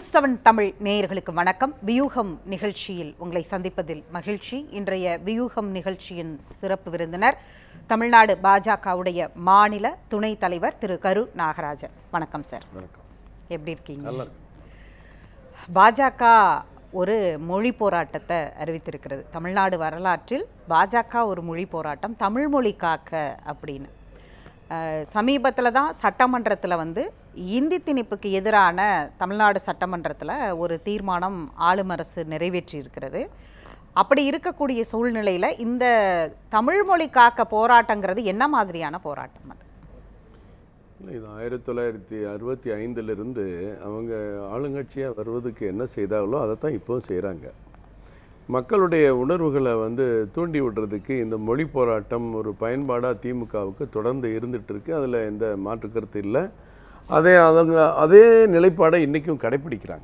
News seven Tamil நேயர்களுக்கு வணக்கம் வியூகம் நிகழ்ச்சியில் உங்களை சந்திப்பதில் மகிழ்ச்சி இன்றைய வியூகம் நிகழ்ச்சியின் சிறப்பு விருந்தினர் தமிழ்நாடு பாஜகவுடைய மாநில துணைத் தலைவர் திரு கரு நாகராஜன் வணக்கம் சார் வணக்கம் எப்படி இருக்கீங்க நல்லா இருக்கு பாஜக ஒரு மொழி போராட்டத்தை அறிவித்திருக்கிறது தமிழ்நாடு வரலாற்றில் பாஜக ஒரு மொழி போராட்டம் தமிழ் மொழி காக்க அப்படின்னு சமீபத்தில் தான் சட்டமன்றத்தில் வந்து இந்தி திணிப்புக்கு எதிரான தமிழ்நாடு சட்டமன்றத்தில் ஒரு தீர்மானம் ஆளும் அரசு நிறைவேற்றி இருக்கிறது அப்படி இருக்கக்கூடிய சூழ்நிலையில் இந்த தமிழ் மொழி காக்க போராட்டங்கிறது என்ன மாதிரியான போராட்டம் அது இல்லை இது ஆயிரத்தி தொள்ளாயிரத்தி அறுபத்தி ஐந்திலிருந்து அவங்க ஆளுங்கட்சியாக வருவதுக்கு என்ன செய்தாங்களோ அதை தான் இப்போவும் செய்கிறாங்க மக்களுடைய உணர்வுகளை வந்து தூண்டி விடுறதுக்கு இந்த மொழி போராட்டம் ஒரு பயன்பாடாக திமுகவுக்கு தொடர்ந்து இருந்துட்டு இருக்கு அதில் எந்த மாற்று கருத்து இல்லை அதே அவங்க அதே நிலைப்பாடை இன்றைக்கும் கடைப்பிடிக்கிறாங்க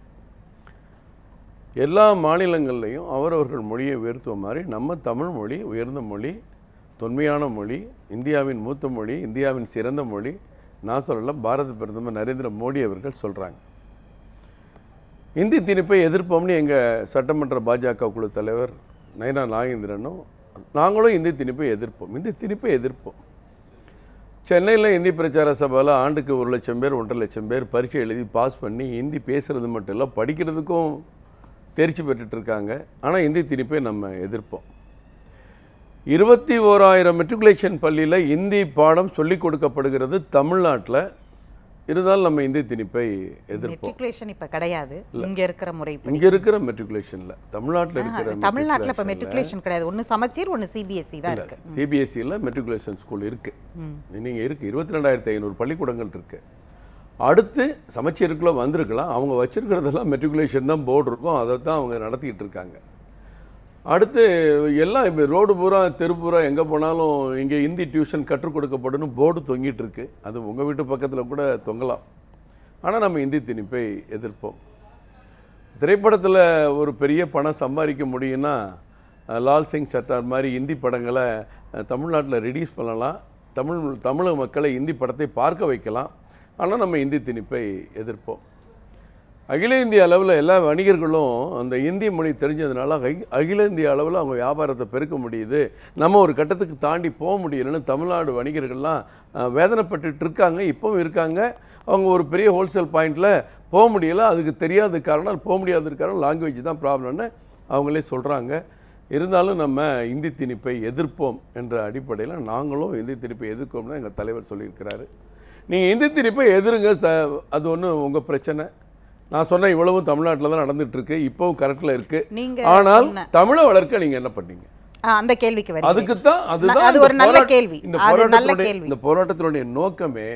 எல்லா மாநிலங்கள்லையும் அவரவர்கள் மொழியை உயர்த்துவ மாதிரி நம்ம தமிழ் மொழி உயர்ந்த மொழி தொன்மையான மொழி இந்தியாவின் மூத்த மொழி இந்தியாவின் சிறந்த மொழி நான் சொல்லல பாரத பிரதமர் நரேந்திர மோடி அவர்கள் சொல்கிறாங்க இந்தி திணிப்பை எதிர்ப்போம்னு எங்கள் சட்டமன்ற பாஜக குழு தலைவர் நயனா நாகேந்திரனும் நாங்களும் இந்தி திணிப்பை எதிர்ப்போம் இந்தி திணிப்பை எதிர்ப்போம் சென்னையில் இந்தி பிரச்சார சபையில் ஆண்டுக்கு ஒரு லட்சம் பேர் ஒன்றரை லட்சம் பேர் பரீட்சை எழுதி பாஸ் பண்ணி ஹிந்தி பேசுகிறது மட்டும் இல்லை படிக்கிறதுக்கும் தேர்ச்சி பெற்றுட்டு இருக்காங்க ஆனால் இந்தி திணிப்பை நம்ம எதிர்ப்போம் இருபத்தி ஓராயிரம் மெட்ரிகுலேஷன் பள்ளியில் இந்தி பாடம் சொல்லிக் கொடுக்கப்படுகிறது தமிழ்நாட்டில் இருந்தாலும் நம்ம இந்தி திணிப்பை எதிர்ப்போம் மெட்ரிகுலேஷன் இப்போ கிடையாது இங்க இருக்கிற முறைப்படி இங்கே இருக்கிற மெட்ரிகுலேஷனில் தமிழ்நாட்டில் இருக்கிற தமிழ்நாட்டில் இப்போ மெட்ரிகுலேஷன் கிடையாது ஒன்று சமச்சீர் ஒன்று சிபிஎஸ்சி தான் இருக்கு சிபிஎஸ்சியில் மெட்ரிகுலேஷன் ஸ்கூல் இருக்குது ம். நீங்கள் இருக்குது இருபத்தி ரெண்டாயிரத்தி ஐநூறு பள்ளிக்கூடங்கள் இருக்குது அடுத்து சமச்சீருக்குள்ளே வந்திருக்கலாம் அவங்க வச்சிருக்கிறதெல்லாம் மெட்ரிகுலேஷன் தான் போர்டு இருக்கும் அதை தான் அவங்க நடத்திக்கிட்டு இருக்காங்க அடுத்து எல்லாம் இப்போ ரோடு பூரா தெரு பூரா எங்கே போனாலும் இங்கே ஹிந்தி டியூஷன் கற்றுக் கொடுக்கப்படும் போர்டு தொங்கிட்டு இருக்கு அது உங்கள் வீட்டு பக்கத்தில் கூட தொங்கலாம் ஆனால் நம்ம இந்தி திணிப்பை எதிர்ப்போம் திரைப்படத்தில் ஒரு பெரிய பணம் சம்பாதிக்க முடியும்னா அஹ், லால் சிங் சட்டார் மாதிரி இந்தி படங்களை தமிழ்நாட்டில் ரிலீஸ் பண்ணலாம் தமிழ் தமிழக மக்களை இந்தி படத்தை பார்க்க வைக்கலாம் ஆனால் நம்ம இந்தி திணிப்பை எதிர்ப்போம் அகில இந்திய அளவில் எல்லா வணிகர்களும் அந்த இந்தி மொழி தெரிஞ்சதுனால அகி- அகில இந்திய அளவில் அவங்க வியாபாரத்தை பெருக்க முடியுது நம்ம ஒரு கட்டத்துக்கு தாண்டி போக முடியலன்னு தமிழ்நாடு வணிகர்கள்லாம் அஹ், வேதனைப்பட்டுட்டு இருக்காங்க இப்போவும் இருக்காங்க அவங்க ஒரு பெரிய ஹோல்சேல் பாயிண்டில் போக முடியல அதுக்கு தெரியாத காரணம் போக முடியாத காரணம் லாங்குவேஜ் தான் ப்ராப்ளம்னு அவங்களே சொல்கிறாங்க இருந்தாலும் நம்ம இந்தி திணிப்பை எதிர்ப்போம் என்ற அடிப்படையில் நாங்களும் இந்தி திணிப்பை எதிர்ப்போம்னு எங்கள் தலைவர் சொல்லியிருக்கிறாரு நீங்கள் இந்தி திணிப்பை எதிருங்க த அது ஒன்றும் உங்கள் பிரச்சனை நான் சொன்ன இவ்வளவும் தமிழ்நாட்டில் தான் நடந்துட்டு இருக்கு இப்போவும் கரெக்டில் இருக்கு நீங்க ஆனால் சொன்ன- தமிழை வளர்க்க நீங்க என்ன பண்ணீங்க ஆ, அந்த கேள்விக்கு வருகிறேன். அதுக்கு தான் அதுதான் அது இந்த ஒரு நல்ல போராட்ட- கேள்வி. இந்த அது நல்ல போராட்டத்தினுடைய கேள்வி. இந்த போராட்டத்தினுடைய நோக்கமே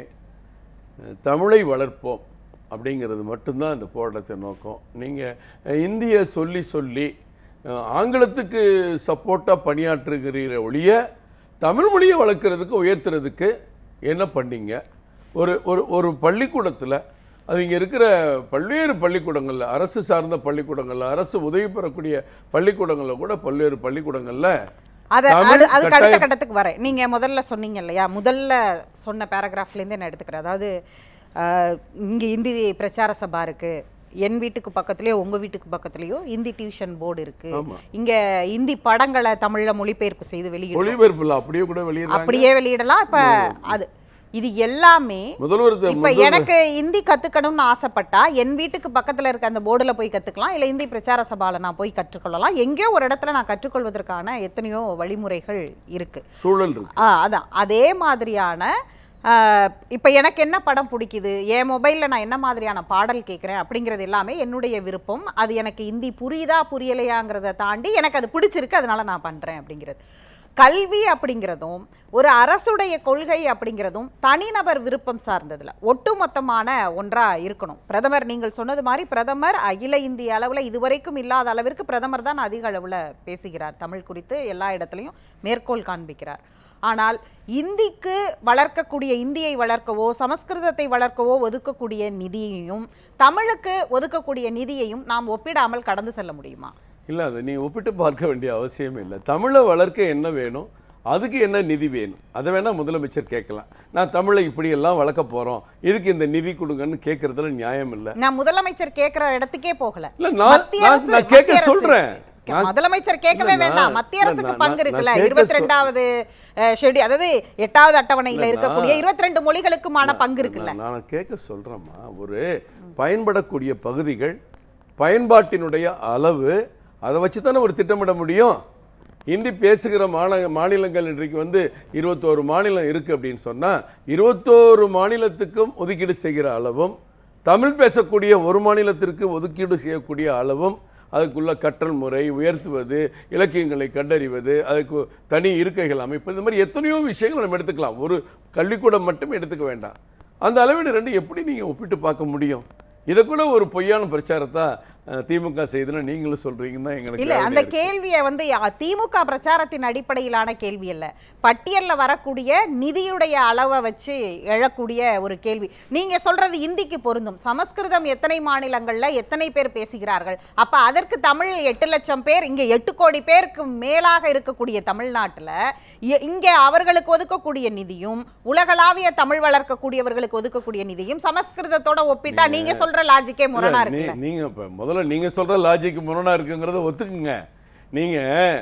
அஹ், தமிழை வளர்ப்போம் அப்படிங்கிறது மட்டும்தான் இந்த போராட்டத்தின் நோக்கம் நீங்கள் இந்திய சொல்லி சொல்லி அஹ், ஆங்கிலத்துக்கு சப்போர்ட்டாக பணியாற்றுகிறீர ஒழிய தமிழ் மொழியை வளர்க்குறதுக்கு உயர்த்துறதுக்கு என்ன பண்ணீங்க ஒரு ஒரு ஒரு பள்ளிக்கூடத்தில் அது இங்கே இருக்கிற பல்வேறு பள்ளிக்கூடங்களில் அரசு சார்ந்த பள்ளிக்கூடங்களில் அரசு உதவி பெறக்கூடிய பள்ளிக்கூடங்களில் கூட பல்வேறு பள்ளிக்கூடங்களில் அத தமிழ் அது அதுக்கு அடுத்த கட்டாயம் கட்டத்துக்கு வரேன் நீங்க முதல்ல சொன்னீங்க இல்லையா முதல்ல சொன்ன பேராகிராஃப்ல இருந்து நான் எடுத்துக்கிறேன் அதாவது ஆஹ், இங்க இந்தி பிரச்சார சபா இருக்கு என் வீட்டுக்கு பக்கத்துலயோ உங்க வீட்டுக்கு பக்கத்துலயோ இந்தி டியூஷன் போர்டு இருக்கு ஆமா. இங்க இந்தி படங்களை தமிழ்ல மொழிபெயர்ப்பு செய்து வெளியிடும் ஒளிபரப்பில் அப்படியே கூட வெளியிடுறாங்க அப்படியே வெளியிடலாம் இப்ப அது இது எல்லாமே முதல்வர் த- இப்ப எனக்கு இந்தி கத்துக்கணும்னு ஆசைப்பட்டா என் வீட்டுக்கு பக்கத்துல இருக்க அந்த போர்டுல போய் கத்துக்கலாம் இல்ல இந்தி பிரச்சார சபால நான் போய் கற்றுக்கொள்ளலாம் எங்கேயோ ஒரு இடத்துல நான் கற்றுக்கொள்வதற்கான எத்தனையோ வழிமுறைகள் இருக்கு சூழல் இருக்கு ஆ அதான் அதே மாதிரியான ஆ, இப்ப எனக்கு என்ன படம் பிடிக்குது என் மொபைல்ல நான் என்ன மாதிரியான பாடல் கேட்குறேன் அப்படிங்கிறது எல்லாமே என்னுடைய விருப்பம் அது எனக்கு இந்தி புரியுதா புரியலையாங்கிறத தாண்டி எனக்கு அது பிடிச்சிருக்கு அதனால நான் பண்றேன் அப்படிங்கிறது கல்வி அப்படிங்கிறதும் ஒரு அரசுடைய கொள்கை அப்படிங்கிறதும் தனிநபர் விருப்பம் சார்ந்ததுல ஒட்டுமொத்தமான ஒன்றா இருக்கணும் பிரதமர் நீங்கள் சொன்னது மாதிரி பிரதமர் அகில இந்திய அளவுல இதுவரைக்கும் இல்லாத அளவிற்கு பிரதமர் தான் அதிக அளவுல பேசுகிறார் தமிழ் குறித்து எல்லா இடத்துலையும் மேற்கோள் காண்பிக்கிறார் ஆனால் இந்திக்கு வளர்க்கக்கூடிய இந்தியை வளர்க்கவோ சமஸ்கிருதத்தை வளர்க்கவோ ஒதுக்கக்கூடிய நிதியையும் தமிழுக்கு ஒதுக்கக்கூடிய நிதியையும் நாம் ஒப்பிடாமல் கடந்து செல்ல முடியுமா இல்லை அதை நீ ஒப்பிட்டு பார்க்க வேண்டிய அவசியமே இல்லை தமிழை வளர்க்க என்ன வேணும் அதுக்கு என்ன நிதி வேணும் அதை வேணால் முதலமைச்சர் கேட்கலாம் நான் தமிழை இப்படியெல்லாம் வளர்க்க போகிறோம் இதுக்கு இந்த நிதி கொடுங்கன்னு கேட்குறதுல நியாயம் இல்லை நான் முதலமைச்சர் கேட்கிற இடத்துக்கே போகல இல்லை நான் மத்திய நான் அரசு- நான் கேட்க மத்திய அரசு- சொல்கிறேன் நான் முதலமைச்சர் கேட்கவே இல்ல, வேண்டாம் நான்- மத்திய அரசுக்கு நான்- பங்கு நான் இருக்குல்ல கேட்க இருபத்தி சொ- ரெண்டாவது ஷெடி அதாவது எட்டாவது அட்டவணையில இல்ல, இருக்கக்கூடிய நான்- இருபத்தி ரெண்டு மொழிகளுக்குமான பங்கு இருக்குல்ல நான் நான் கேட்க சொல்கிறேம்மா ஒரு பயன்படக்கூடிய பகுதிகள் பயன்பாட்டினுடைய அளவு அதை வச்சு தானே ஒரு திட்டமிட முடியும் இந்தி பேசுகிற மாநில மாநிலங்கள் இன்றைக்கு வந்து இருபத்தோரு மாநிலம் இருக்குது அப்படின்னு சொன்னால் இருபத்தோரு மாநிலத்துக்கும் ஒதுக்கீடு செய்கிற அளவும் தமிழ் பேசக்கூடிய ஒரு மாநிலத்திற்கு ஒதுக்கீடு செய்யக்கூடிய அளவும் அதுக்குள்ள கற்றல் முறை உயர்த்துவது இலக்கியங்களை கண்டறிவது அதுக்கு தனி இருக்கைகள் அமைப்பு இந்த மாதிரி எத்தனையோ விஷயங்கள் நம்ம எடுத்துக்கலாம் ஒரு கல்விக்கூடம் மட்டும் எடுத்துக்க வேண்டாம் அந்த அளவீடு ரெண்டு எப்படி நீங்கள் ஒப்பிட்டு பார்க்க முடியும் இதை கூட ஒரு பொய்யான பிரச்சாரத்தை அஹ், திமுக செய்துன்னு நீங்களும் சொல்றீங்கன்னு தான் எங்களுக்கு இல்ல வேதனையா அந்த இருக்கு. கேள்வியை வந்து யா- திமுக பிரச்சாரத்தின் அடிப்படையிலான கேள்வி அல்ல பட்டியல்ல வரக்கூடிய நிதியுடைய அளவை வச்சு எழக்கூடிய ஒரு கேள்வி நீங்க சொல்றது இந்திக்கு பொருந்தும் சமஸ்கிருதம் எத்தனை மாநிலங்கள்ல எத்தனை பேர் பேசுகிறார்கள் அப்ப அதற்கு தமிழ் எட்டு லட்சம் பேர் இங்க எட்டு கோடி பேருக்கு மேலாக இருக்கக்கூடிய தமிழ்நாட்டுல இ- இங்க அவர்களுக்கு ஒதுக்கக்கூடிய நிதியும் உலகளாவிய தமிழ் வளர்க்கக்கூடியவர்களுக்கு ஒதுக்கக்கூடிய நிதியும் சமஸ்கிருதத்தோட ஒப்பிட்டா நீங்க சொல்ற லாஜிக்கே முரணா இல்ல, நீ- இருக்குல்ல நீங்க இப்ப முதல்ல நீங்க சொல்ற லாஜிக் முரணா இருக்குங்கிறத ஒத்துக்குங்க நீங்க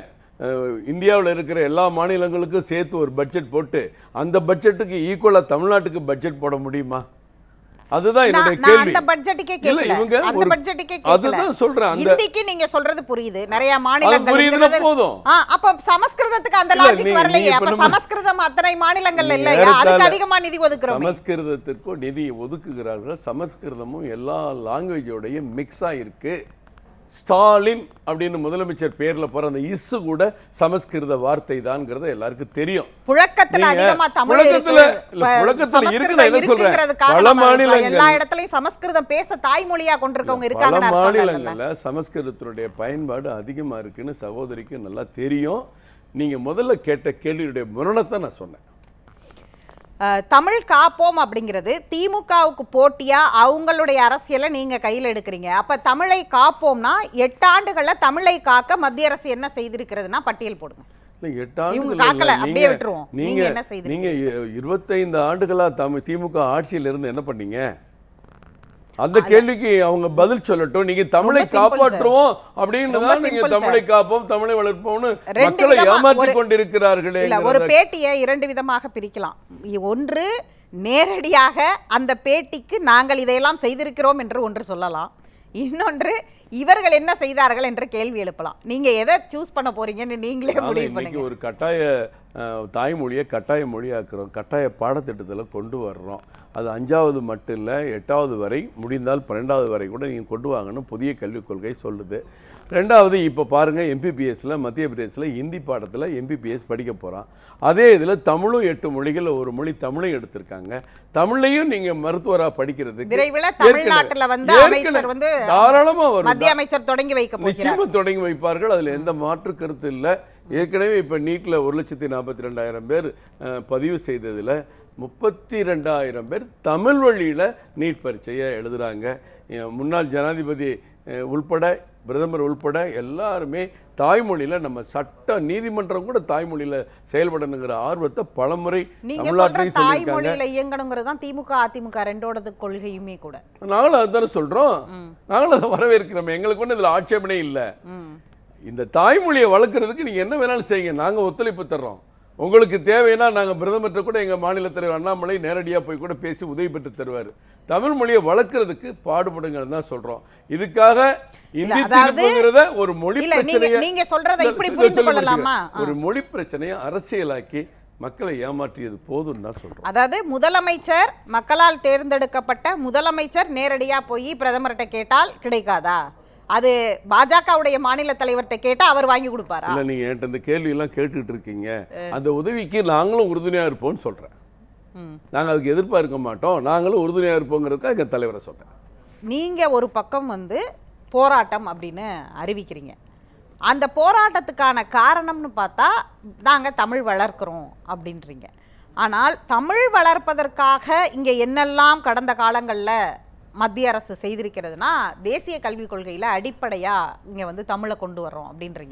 அஹ், இந்தியாவுல இருக்கிற எல்லா மாநிலங்களுக்கும் சேர்த்து ஒரு பட்ஜெட் போட்டு அந்த பட்ஜெட்டுக்கு ஈக்குவலா தமிழ்நாட்டுக்கு பட்ஜெட் போட முடியுமா அதுதான் என்னுடைய நான் நான் கேள்வி அந்த பட்ஜெட்டுக்கே இல்ல, கேட்கல இவங்க அந்த ஒரு- பட்ஜெட்டுக்கே கேட்கல அதுதான் சொல்றேன் அந்த இந்திக்கு நீங்க சொல்றது புரியுது நிறைய அது மாநிலங்கள் புரியுதுன்னா இருக்கிறது. போதும் ஆ, அப்ப சமஸ்கிருதத்துக்கு அந்த இல்ல, லாஜிக் நீங்க- வரலையே நீங்க அப்ப இப்ப நம்ம- சமஸ்கிருதம் அத்தனை மாநிலங்கள்ல நீங்க இல்லையா அதுக்கு ஏறத்தாழ அதிகமா நிதி ஒதுக்குறோம் சமஸ்கிருதத்திற்கும் நிதி ஒதுக்குகிறார்கள் சமஸ்கிருதமும் எல்லா லாங்குவேஜோடைய மிக்ஸா இருக்கு ஸ்டாலின் அப்படின்னு முதலமைச்சர் பேர்ல போற அந்த இஸ்ஸு கூட சமஸ்கிருத வார்த்தை தான்ங்கிறது எல்லாருக்கும் தெரியும் புழக்கத்துல நீங்க அதிகமா தமிழ் புழக்கத்துல- இருக்கு இல்ல, இப்ப புழக்கத்துல சமஸ்கிருதம் இருக்குன்னு நான் என்ன சொல்றேன்? இருக்குங்கிறது பல காரணமா இருக்கலாம். மாநிலங்கள் எல்லா இடத்துலயும் சமஸ்கிருதம் பேச தாய்மொழியா கொண்டிருக்கவங்க பல இருக்காங்கன்னு அர்த்தம் இல்லைல்ல? மாநிலங்கள்ல சமஸ்கிருதத்தினுடைய பயன்பாடு அதிகமா இருக்குன்னு சகோதரிக்கு நல்லா தெரியும் நீங்க முதல்ல கேட்ட கேள்வியுடைய முரணத்தை நான் சொன்னேன் அஹ், தமிழ் காப்போம் அப்படிங்கிறது திமுகவுக்கு போட்டியா அவங்களுடைய அரசியலை நீங்க கையில் எடுக்கிறீங்க அப்ப தமிழை காப்போம்னா எட்டு ஆண்டுகள்ல தமிழை காக்க மத்திய அரசு என்ன செய்திருக்கிறதுனா பட்டியல் போடுங்க இல்ல, எட்டு இவங்க ஆண்டுகள் காக்கல, இல்ல. அப்படியே நீங்க- விட்டுருவோம். நீங்க நீங்க என்ன செய்திருக்கீங்க? நீங்க இ- இருபத்தைந்து ஆண்டுகளா தமிழ் திமுக ஆட்சியில இருந்து என்ன பண்ணீங்க அந்த கேள்விக்கு அவங்க பதில் சொல்லட்டும் நீங்க தமிழை simple, sir. காப்பாற்றுவோம் அப்படின்னு ரொம்ப தான் நீங்க simple, தமிழை காப்போம் தமிழை வளர்ப்போம்னு ரெண்டு மக்களை விதமா ஏமாற்றி ஒரு- கொண்டிருக்கிறார்களே இல்ல ஒரு பேட்டியை இரண்டு விதமாக பிரிக்கலாம் இ- ஒன்று நேரடியாக அந்த பேட்டிக்கு நாங்கள் இதையெல்லாம் செய்திருக்கிறோம் என்று ஒன்று சொல்லலாம் இன்னொன்று இவர்கள் என்ன செய்தார்கள் என்று கேள்வி எழுப்பலாம் நீங்க எதை சூஸ் பண்ண போறீங்கன்னு நீங்களே நாங்க முடிவு இன்னைக்கு பண்ணுங்க ஒரு கட்டாய அஹ், தாய்மொழியை கட்டாய மொழியாக்குறோம் கட்டாய பாடத்திட்டத்தில் கொண்டு வர்றோம் அது அஞ்சாவது மட்டும் இல்லை எட்டாவது வரை முடிந்தால் பன்னெண்டாவது வரை கூட நீங்கள் கொண்டு வாங்கணும் புதிய கல்விக் கொள்கை சொல்லுது ரெண்டாவது இப்போ பாருங்கள் எம்பிபிஎஸ்ல மத்திய பிரதேசில் ஹிந்தி பாடத்தில் எம்பிபிஎஸ் படிக்க போகிறான் அதே இதில் தமிழும் எட்டு மொழிகள் ஒரு மொழி தமிழையும் எடுத்திருக்காங்க தமிழையும் நீங்கள் மருத்துவராக படிக்கிறதுக்கு விரைவில் ஏற்கனவே- தமிழ்நாட்டுல வந்து ஏற்கனவே அமைச்சர் வந்து தாராளமாக வரும் மத்திய அமைச்சர் தொடங்கி வைக்க போகிறார் நிச்சயமா தொடங்கி வைப்பார்கள் அதில் எந்த மாற்று கருத்து இல்லை ஏற்கனவே இப்போ நீட்டில் ஒரு லட்சத்தி நாற்பத்தி ரெண்டாயிரம் பேர் அஹ், பதிவு செய்ததில் முப்பத்தி ரெண்டாயிரம் பேர் தமிழ் வழியில் நீட் பரீட்சையை எழுதுகிறாங்க முன்னாள் ஜனாதிபதி அஹ், உள்பட பிரதமர் உள்பட எல்லாருமே தாய்மொழியில் நம்ம சட்ட நீதிமன்றம் கூட தாய்மொழியில் செயல்படணுங்கிற ஆர்வத்தை பலமுறை நீங்க சொல்ற தமிழ்நாட்டிலையும் சொல்லியிருக்காங்க தாய்மொழியில இயங்கணுங்கிறது தான் திமுக அதிமுக ரெண்டோடது கொள்கையுமே கூட நாங்களும் அதுதானே சொல்கிறோம் ம். நாங்களும் அதை வரவேற்கிறோம் எங்களுக்கு ஒன்றும் இதில் ஆட்சேபனை இல்லை ம் இந்த தாய்மொழியை வளர்க்குறதுக்கு நீங்கள் என்ன வேணாலும் செய்யுங்க நாங்கள் ஒத்துழைப்பு தர்றோம் உங்களுக்கு தேவைன்னா நாங்கள் பிரதமர்கிட்ட கூட எங்கள் மாநில தலைவர் அண்ணாமலை நேரடியாக போய் கூட பேசி உதவி பெற்று தருவார் தமிழ் மொழியை வளர்க்குறதுக்கு பாடுபடுங்கன்னு தான் சொல்கிறோம் இதுக்காக இந்தி அதாவது- திணிப்புங்கிறத ஒரு மொழி இல்ல நீங்க பிரச்சனையை நீங்க சொல்றதை இல்ல, இப்படி இதை புரிந்து சொல்லி கொள்ளலாமா முடிச்சுக்கிறேன். ஒரு மொழி பிரச்சனையை அரசியலாக்கி மக்களை ஏமாற்றியது போதும்னு தான் சொல்கிறோம் அதாவது முதலமைச்சர் மக்களால் தேர்ந்தெடுக்கப்பட்ட முதலமைச்சர் நேரடியா போய் பிரதமர்கிட்ட கேட்டால் கிடைக்காதா அது பாஜகவுடைய மாநில தலைவர்கிட்ட கேட்டா அவர் வாங்கி கொடுப்பாரா இல்லை நீங்கள் என்கிட்ட இந்த கேள்வியெல்லாம் கேட்டுட்டு இருக்கீங்க அந்த உதவிக்கு நாங்களும் உறுதுணையாக இருப்போம்னு சொல்கிறேன் ம். நாங்கள் அதுக்கு எதிர்ப்பாக இருக்க மாட்டோம் நாங்களும் உறுதுணையாக இருப்போங்கிறதுக்கு எங்கள் தலைவரை சொல்கிறேன் நீங்க ஒரு பக்கம் வந்து போராட்டம் அப்படின்னு அறிவிக்கிறீங்க அந்த போராட்டத்துக்கான காரணம்னு பார்த்தா நாங்க தமிழ் வளர்க்குறோம் அப்படின்றீங்க ஆனால் தமிழ் வளர்ப்பதற்காக இங்க என்னெல்லாம் கடந்த காலங்கள்ல மத்திய அரசு செய்திருக்கிறதுனா தேசிய கல்விக் கொள்கையில அடிப்படையா இங்க வந்து தமிழை கொண்டு வர்றோம் அப்படின்றீங்க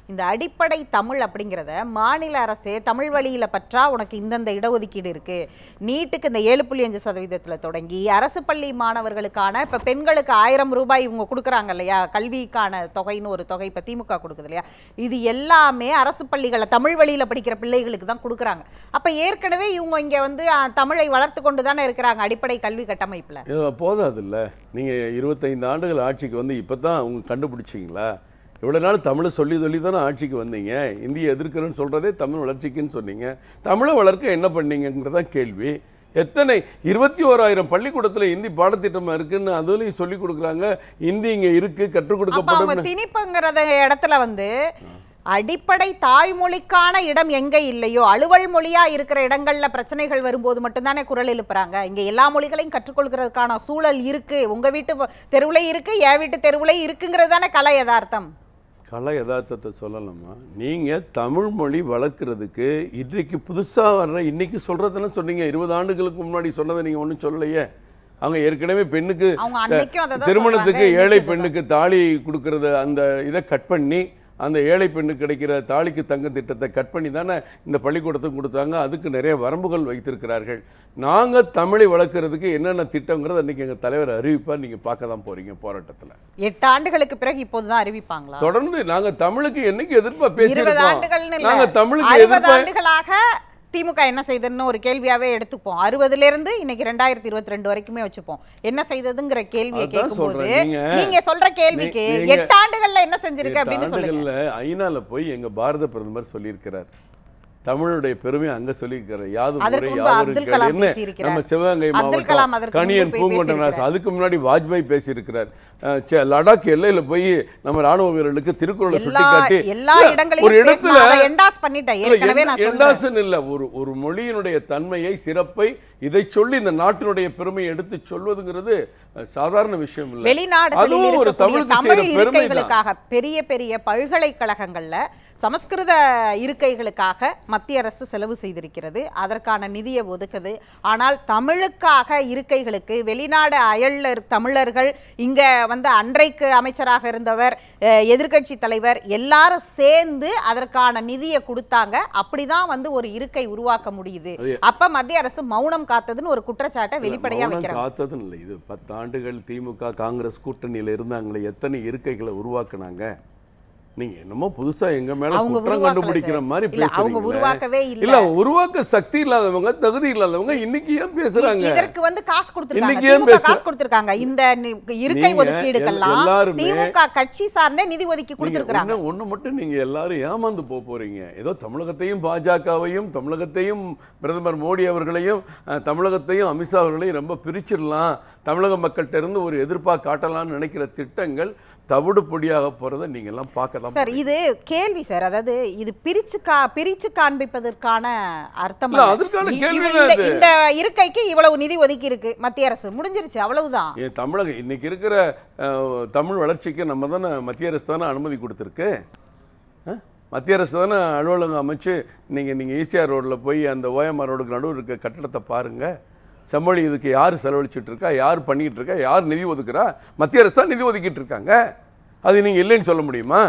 இந்த அடிப்படை தமிழ் அப்படிங்கிறத மாநில அரசே தமிழ் வழியில பற்றா உனக்கு இந்தந்த இடஒதுக்கீடு இருக்கு நீட்டுக்கு இந்த ஏழு புள்ளி அஞ்சு சதவீதத்துல தொடங்கி அரசு பள்ளி மாணவர்களுக்கான இப்ப பெண்களுக்கு ஆயிரம் ரூபாய் இவங்க கொடுக்குறாங்க இல்லையா கல்விக்கான தொகைன்னு ஒரு தொகை இப்ப திமுக கொடுக்குது இல்லையா இது எல்லாமே அரசு பள்ளிகளை தமிழ் வழியில படிக்கிற பிள்ளைகளுக்கு தான் கொடுக்குறாங்க அப்ப ஏற்கனவே இவங்க இங்க வந்து அஹ், தமிழை வளர்த்து கொண்டு தானே இருக்கிறாங்க அடிப்படை கல்வி கட்டமைப்புல இது போதாதுல்ல நீங்கள் இருபத்தைந்து ஆண்டுகள் ஆட்சிக்கு வந்து இப்போ தான் அவங்க கண்டுபிடிச்சிங்களா இவ்வளோ நாள் தமிழை சொல்லி சொல்லி தானே ஆட்சிக்கு வந்தீங்க இந்திய எதிர்க்கிறேன்னு சொல்கிறதே தமிழ் வளர்ச்சிக்குன்னு சொன்னீங்க தமிழை வளர்க்க என்ன பண்ணீங்கங்கிறதான் கேள்வி எத்தனை இருபத்தி ஓராயிரம் பள்ளிக்கூடத்தில் இந்தி பாடத்திட்டமாக இருக்குன்னு அதுலேயும் சொல்லி கொடுக்குறாங்க இந்தி இங்கே இருக்குது கற்றுக் அப்ப அவங்க கொடுக்கப்படும் திணிப்புங்கிறத இடத்துல வந்து அடிப்படை தாய்மொழிக்கான இடம் எங்க இல்லையோ அலுவல் மொழியா இருக்கிற இடங்கள்ல பிரச்சனைகள் வரும்போது மட்டும்தானே குரல் எழுப்புறாங்க இங்க எல்லா மொழிகளையும் கற்றுக்கொள்கிறதுக்கான சூழல் இருக்கு உங்க வீட்டு வ- தெருவுல இருக்கு என் வீட்டு தெருவுல இருக்குங்கிறது தானே கலை யதார்த்தம் கலை யதார்த்தத்தை சொல்லலாமா நீங்கள் தமிழ் மொழி வளர்க்குறதுக்கு இன்றைக்கு புதுசாக வர்ற இன்னைக்கு சொல்கிறதுன்னு சொன்னீங்க இருபது ஆண்டுகளுக்கு முன்னாடி சொன்னதை நீங்கள் ஒன்றும் சொல்லலையே அவங்க ஏற்கனவே பெண்ணுக்கு அவங்க அன்னைக்கும் அதை தான் திருமணத்துக்கு சொல்றாங்க, ஏழை இன்னைக்கும் பெண்ணுக்கு தாலி கொடுக்கறது அந்த இதை கட் பண்ணி அந்த ஏழை பெண்ணுக்கு கிடைக்கிற தாலிக்கு தங்க திட்டத்தை கட் பண்ணி தானே இந்த பள்ளிக்கூடத்துக்கு கொடுத்தாங்க அதுக்கு நிறைய வரம்புகள் வைத்திருக்கிறார்கள் நாங்கள் தமிழை வளர்க்குறதுக்கு என்னென்ன திட்டங்கிறது அன்றைக்கி எங்கள் தலைவர் அறிவிப்பார் நீங்கள் பார்க்க தான் போகிறீங்க போராட்டத்தில் எட்டு ஆண்டுகளுக்கு பிறகு இப்போதுதான் அறிவிப்பாங்களா தொடர்ந்து நாங்க தமிழுக்கு என்னைக்கு எதிர்ப்பா இருபது பேசியிருக்கோம் ஆண்டுகள்னு நாங்க இல்ல தமிழுக்கு அறுபது எதிர்ப்பா ஆண்டுகளாக திமுக என்ன செய்ததுன்னு ஒரு கேள்வியாவே எடுத்துப்போம் அறுபதுல இருந்து இன்னைக்கு ரெண்டாயிரத்தி இருபத்தி ரெண்டு வரைக்குமே வச்சுப்போம் என்ன செய்ததுங்கிற கேள்வியை அதான் கேட்கும்போது சொல்றேன். நீங்க- நீங்க சொல்ற கேள்விக்கு நீ- நீங்க- எட்டு ஆண்டுகள்ல என்ன செஞ்சிருக்கு அப்படின்னு சொல்லுங்க ஆண்டுகள்ல ஐநால போய் எங்க பாரத பிரதமர் சொல்லியிருக்கிறார் தமிழுடைய பெருமை அங்க சொல்லியிருக்கிறார் யாது அதற்கு முறை முன்பு யாவரும் அப்துல் கேள். கலாம் என்ன பேசியிருக்கிறார். நம்ம சிவகங்கை அப்துல் கலாம் மாவட்டம் அதற்கு கணியன் முன்பு போய் பூங்கொண்டனாஸ் பேசியிருக்கிறார். அதுக்கு முன்னாடி வாஜ்பாய் பேசியிருக்கிறார் அஹ், சே, லடாக் எல்லையில போய் நம்ம ராணுவ வீரர்களுக்கு திருக்குறளை எல்லா சுட்டிக்காட்டி எல்லா இல்ல, இடங்களையும் ஒரு இடத்துல பேசினா, அதை என்டாஸ் பண்ணிட்டேன் ஏற்கனவே நான் சொல்றேன் எண்டாசன் இல்ல ஒரு ஒரு மொழியினுடைய தன்மையை சிறப்பை இதை சொல்லி இந்த நாட்டினுடைய பெருமையை எடுத்து சொல்வதுங்கிறது அஹ், சாதாரண விஷயம் இல்ல வெளிநாடுகளில் அதுவும் ஒரு இருக்கக்கூடிய தமிழுக்கு தமிழ் செய்யற பெருமை தான். இருக்கைகளுக்காக பெரிய பெரிய பல்கலைக்கழகங்கள்ல சமஸ்கிருத இருக்கைகளுக்காக மத்திய அரசு செலவு செய்திருக்கிறது அதற்கான நிதியை ஒதுக்குது ஆனால் தமிழுக்காக இருக்கைகளுக்கு வெளிநாடு அயல்ல இருக்- தமிழர்கள் இங்க வந்து அன்றைக்கு அமைச்சராக இருந்தவர் அஹ், எதிர்க்கட்சி தலைவர் எல்லாரும் சேர்ந்து அதற்கான நிதியை கொடுத்தாங்க அப்படிதான் வந்து ஒரு இருக்கை உருவாக்க முடியுது அப்ப மத்திய அரசு மௌனம் காத்ததுன்னு ஒரு குற்றச்சாட்டை வெளிப்படையா மௌனம் வைக்கிறாங்க காத்ததும் இல்லை இது பத்தாண்டுகள் திமுக காங்கிரஸ் கூட்டணியில இருந்தாங்களே எத்தனை இருக்கைகளை உருவாக்குனாங்க நீங்க என்னமோ புதுசா எங்க மேல அவங்க குற்றம் உருவாக்கல கண்டுபிடிக்கிற சார். மாதிரி இல்ல அவங்க பேசுறீங்களே. உருவாக்கவே இல்ல இல்ல உருவாக்க சக்தி இல்லாதவங்க தகுதி இல்லாதவங்க இன்னைக்கு ஏன் பேசுறாங்க இதற்கு வந்து காசு கொடுத்திருக்காங்க இன்னைக்கு ஏன் திமுக பேச- காசு கொடுத்திருக்காங்க இந்த நி- இருக்கை நீங்க ஒதுக்கீடுக்கெல்லாம் எல்- எல்லாருமே- திமுக கட்சி சார்ந்தே நிதி ஒதுக்கி நீங்க கொடுத்திருக்காங்க ஒண்ணு ஒண்ணு மட்டும் நீங்க எல்லாரும் ஏமாந்து போக போறீங்க ஏதோ தமிழகத்தையும் பாஜகவையும் தமிழகத்தையும் பிரதமர் மோடி அவர்களையும் அஹ், தமிழகத்தையும் அமித்ஷா அவர்களையும் ரொம்ப பிரிச்சிடலாம் தமிழக மக்கள்கிட்ட இருந்து ஒரு எதிர்ப்பாக காட்டலாம்னு நினைக்கிற திட்டங்கள் தவிடு பொடியாக போறதை நீங்க எல்லாம் பார்க்கலாம் சார் இது கேள்வி சார் அதாவது இது பிரிச்சு கா பிரிச்சு காண்பிப்பதற்கான அர்த்தம் இல்ல, அல்ல. அதற்கான இ- கேள்வி இந்த- தான் இது. இந்த இருக்கைக்கு இவ்வளவு நிதி ஒதுக்கி இருக்கு மத்திய அரசு முடிஞ்சிருச்சு அவ்வளவுதான் ஏன் தமிழகம் இன்னைக்கு இருக்கிற அஹ், தமிழ் வளர்ச்சிக்கு நம்ம தானே மத்திய அரசு தானே அனுமதி கொடுத்துருக்கு அஹ்? மத்திய அரசு தானே அலுவலகம் அமைச்சு நீங்கள் நீங்கள் ஈசிஆர் ரோட்டில் போய் அந்த ஓஎம்ஆர் ரோடுக்கு நடுவில் இருக்க கட்டடத்தை பாருங்கள் செம்மொழி இதுக்கு யார் செலவழிச்சிட்டு இருக்கா யார் பண்ணிக்கிட்டு இருக்கா யார் நிதி ஒதுக்குறா மத்திய அரசு தான் நிதி ஒதுக்கிட்டு இருக்காங்க அது நீங்கள் இல்லைன்னு சொல்ல முடியுமா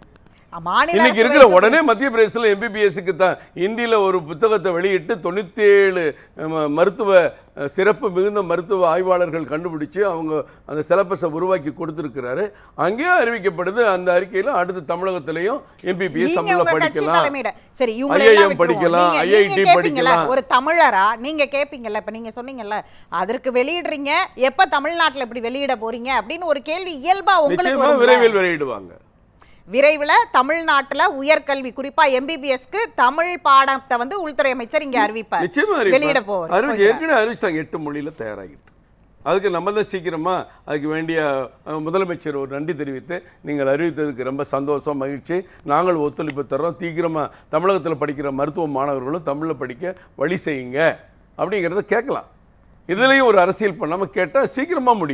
மாநில இன்னைக்கு அரசு இருக்கிற வைக்க- உடனே மத்திய பிரதேசத்தில் எம்பிபிஎஸ்க்கு தான் இந்தியில் ஒரு புத்தகத்தை வெளியிட்டு தொண்ணூற்றி ஏழு மருத்துவ அஹ், சிறப்பு மிகுந்த மருத்துவ ஆய்வாளர்கள் கண்டுபிடிச்சு அவங்க அந்த சிலபஸை உருவாக்கி கொடுத்துருக்கிறாரு அங்கேயும் அறிவிக்கப்படுது அந்த அறிக்கையில் அடுத்து தமிழகத்திலையும் எம்பிபிஎஸ் நீங்க தமிழில் உங்க கட்சி படிக்கலாம் தலைமையிட சரி இவங்க IIM எல்லாம் விட்டுருவோம். படிக்கலாம், நீங்க- IIT நீங்க கேப்பீங்கல்ல, படிக்கலாம். ஒரு தமிழரா நீங்க கேப்பீங்கல்ல இப்ப நீங்க சொன்னீங்கல்ல அதற்கு வெளியிடுறீங்க எப்ப தமிழ்நாட்டுல இப்படி வெளியிட போறீங்க அப்படின்னு ஒரு கேள்வி இயல்பா உங்களுக்கு நிச்சயமாக வரும்ல? விரைவில் வெளியிடுவாங்க விரைவில் தமிழ்நாட்டுல உயர்கல்வி குறிப்பா எம்பிபிஎஸ்க்கு தமிழ் பாடத்தை வந்து உள்துறை அமைச்சர் இங்க அறிவிப்பார் நிச்சயமா வெளியிட அறிவிப்பார். போறார். அறிவிச்சு போகிறார். ஏற்கனவே அறிவிச்சாங்க எட்டு மொழியில் தயாராகிட்டு அதுக்கு நம்ம தான் சீக்கிரமா அதுக்கு வேண்டிய அஹ், முதலமைச்சர் ஒரு நன்றி தெரிவித்து நீங்கள் அறிவித்ததுக்கு ரொம்ப சந்தோஷம் மகிழ்ச்சி நாங்கள் ஒத்துழைப்பு தர்றோம் சீக்கிரமா தமிழகத்தில் படிக்கிற மருத்துவ மாணவர்களும் தமிழில் படிக்க வழி செய்யுங்க அப்படிங்கிறத கேட்கலாம் இதுலேயும் ஒரு அரசியல் பண்ணாமல் கேட்டால் சீக்கிரமா முடியும்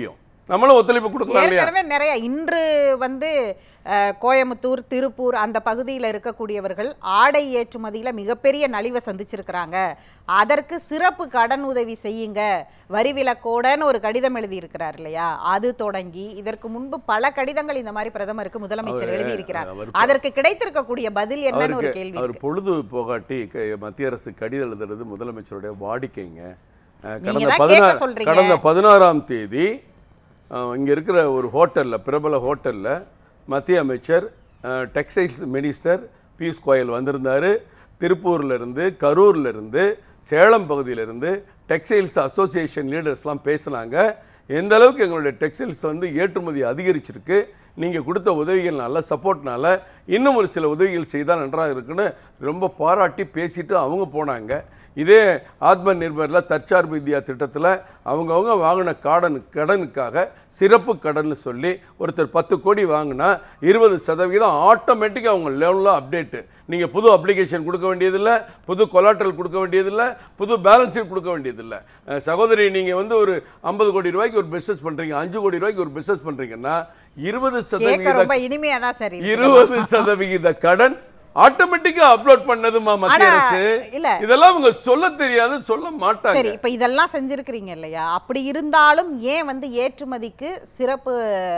நம்மளும் ஒத்துழைப்பு கொடுக்கலாம் இல்லையா ஏற்கனவே நிறைய இன்று வந்து அஹ், கோயம்புத்தூர் திருப்பூர் அந்த பகுதியில் இருக்கக்கூடியவர்கள் ஆடை ஏற்றுமதியில மிகப்பெரிய நலிவை சந்திச்சிருக்கிறாங்க அதற்கு சிறப்பு கடன் உதவி செய்யுங்க வரி விலக்கோடன்னு ஒரு கடிதம் எழுதி இருக்கிறார் இல்லையா அது தொடங்கி இதற்கு முன்பு பல கடிதங்கள் இந்த மாதிரி பிரதமருக்கு முதலமைச்சர் அவர், எழுதி இருக்கிறார் அவர் அதற்கு கிடைத்திருக்கக்கூடிய பதில் என்னன்னு ஒரு அவருக்கு கேள்வி அவர் இருக்கு. பொழுது போகாட்டி க- மத்திய அரசு கடிதம் எழுதுறது முதலமைச்சருடைய வாடிக்கைங்க அஹ், நீங்க கடந்த தான் கேட்க பதினாறு சொல்றீங்க. கடந்த பதினாறாம் தேதி அஹ், இங்க இருக்கிற ஒரு ஹோட்டல்ல பிரபல ஹோட்டல்ல மத்திய அமைச்சர் டெக்ஸ்டைல்ஸ் மினிஸ்டர் பியூஷ் கோயல் வந்திருந்தாரு திருப்பூர்ல இருந்து கரூர்ல இருந்து சேலம் பகுதியில இருந்து டெக்ஸ்டைல்ஸ் அசோசியேஷன் லீடர்ஸ்லாம் பேசுனாங்க எந்த அளவுக்கு எங்களுடைய டெக்ஸ்டைல்ஸ் வந்து ஏற்றுமதி அதிகரிச்சிருக்கு நீங்கள் கொடுத்த உதவிகள் நல்ல சப்போர்ட்னால இன்னும் ஒரு சில உதவிகள் செய்தால் நன்றாக இருக்குன்னு ரொம்ப பாராட்டி பேசிட்டு அவங்க போனாங்க இதே ஆத்ம நிர்பரில் தற்சார்பு இந்தியா திட்டத்தில் அவங்கவுங்க வாங்கின காடன் கடனுக்காக சிறப்பு கடன் சொல்லி ஒருத்தர் பத்து கோடி வாங்கினா இருபது சதவிகிதம் ஆட்டோமேட்டிக்காக அவங்க லெவலில் அப்டேட்டு நீங்கள் புது அப்ளிகேஷன் கொடுக்க வேண்டியதில்லை புது கொலாட்ரல் கொடுக்க வேண்டியதில்லை புது பேலன்ஸ் ஷீட் கொடுக்க வேண்டியதில்லை அஹ் சகோதரி நீங்கள் வந்து ஒரு ஐம்பது கோடி ரூபாய்க்கு ஒரு பிஸ்னஸ் பண்ணுறீங்க அஞ்சு கோடி ரூபாய்க்கு ஒரு பிஸ்னஸ் பண்ணுறீங்கன்னா இருபது கேட்க சதவிகித ரொம்ப இனிமையா தான் சரி இருபது சதவிகித கடன் ஆட்டோமேட்டிக்கா அப்லோட் பண்ணதுமா மத்திய ஆனா, அரசு இல்ல. இதெல்லாம் அவங்க சொல்ல தெரியாது சொல்ல மாட்டாங்க சரி இப்ப இதெல்லாம் செஞ்சிருக்கிறீங்க இல்லையா அப்படி இருந்தாலும் ஏன் வந்து ஏற்றுமதிக்கு சிறப்பு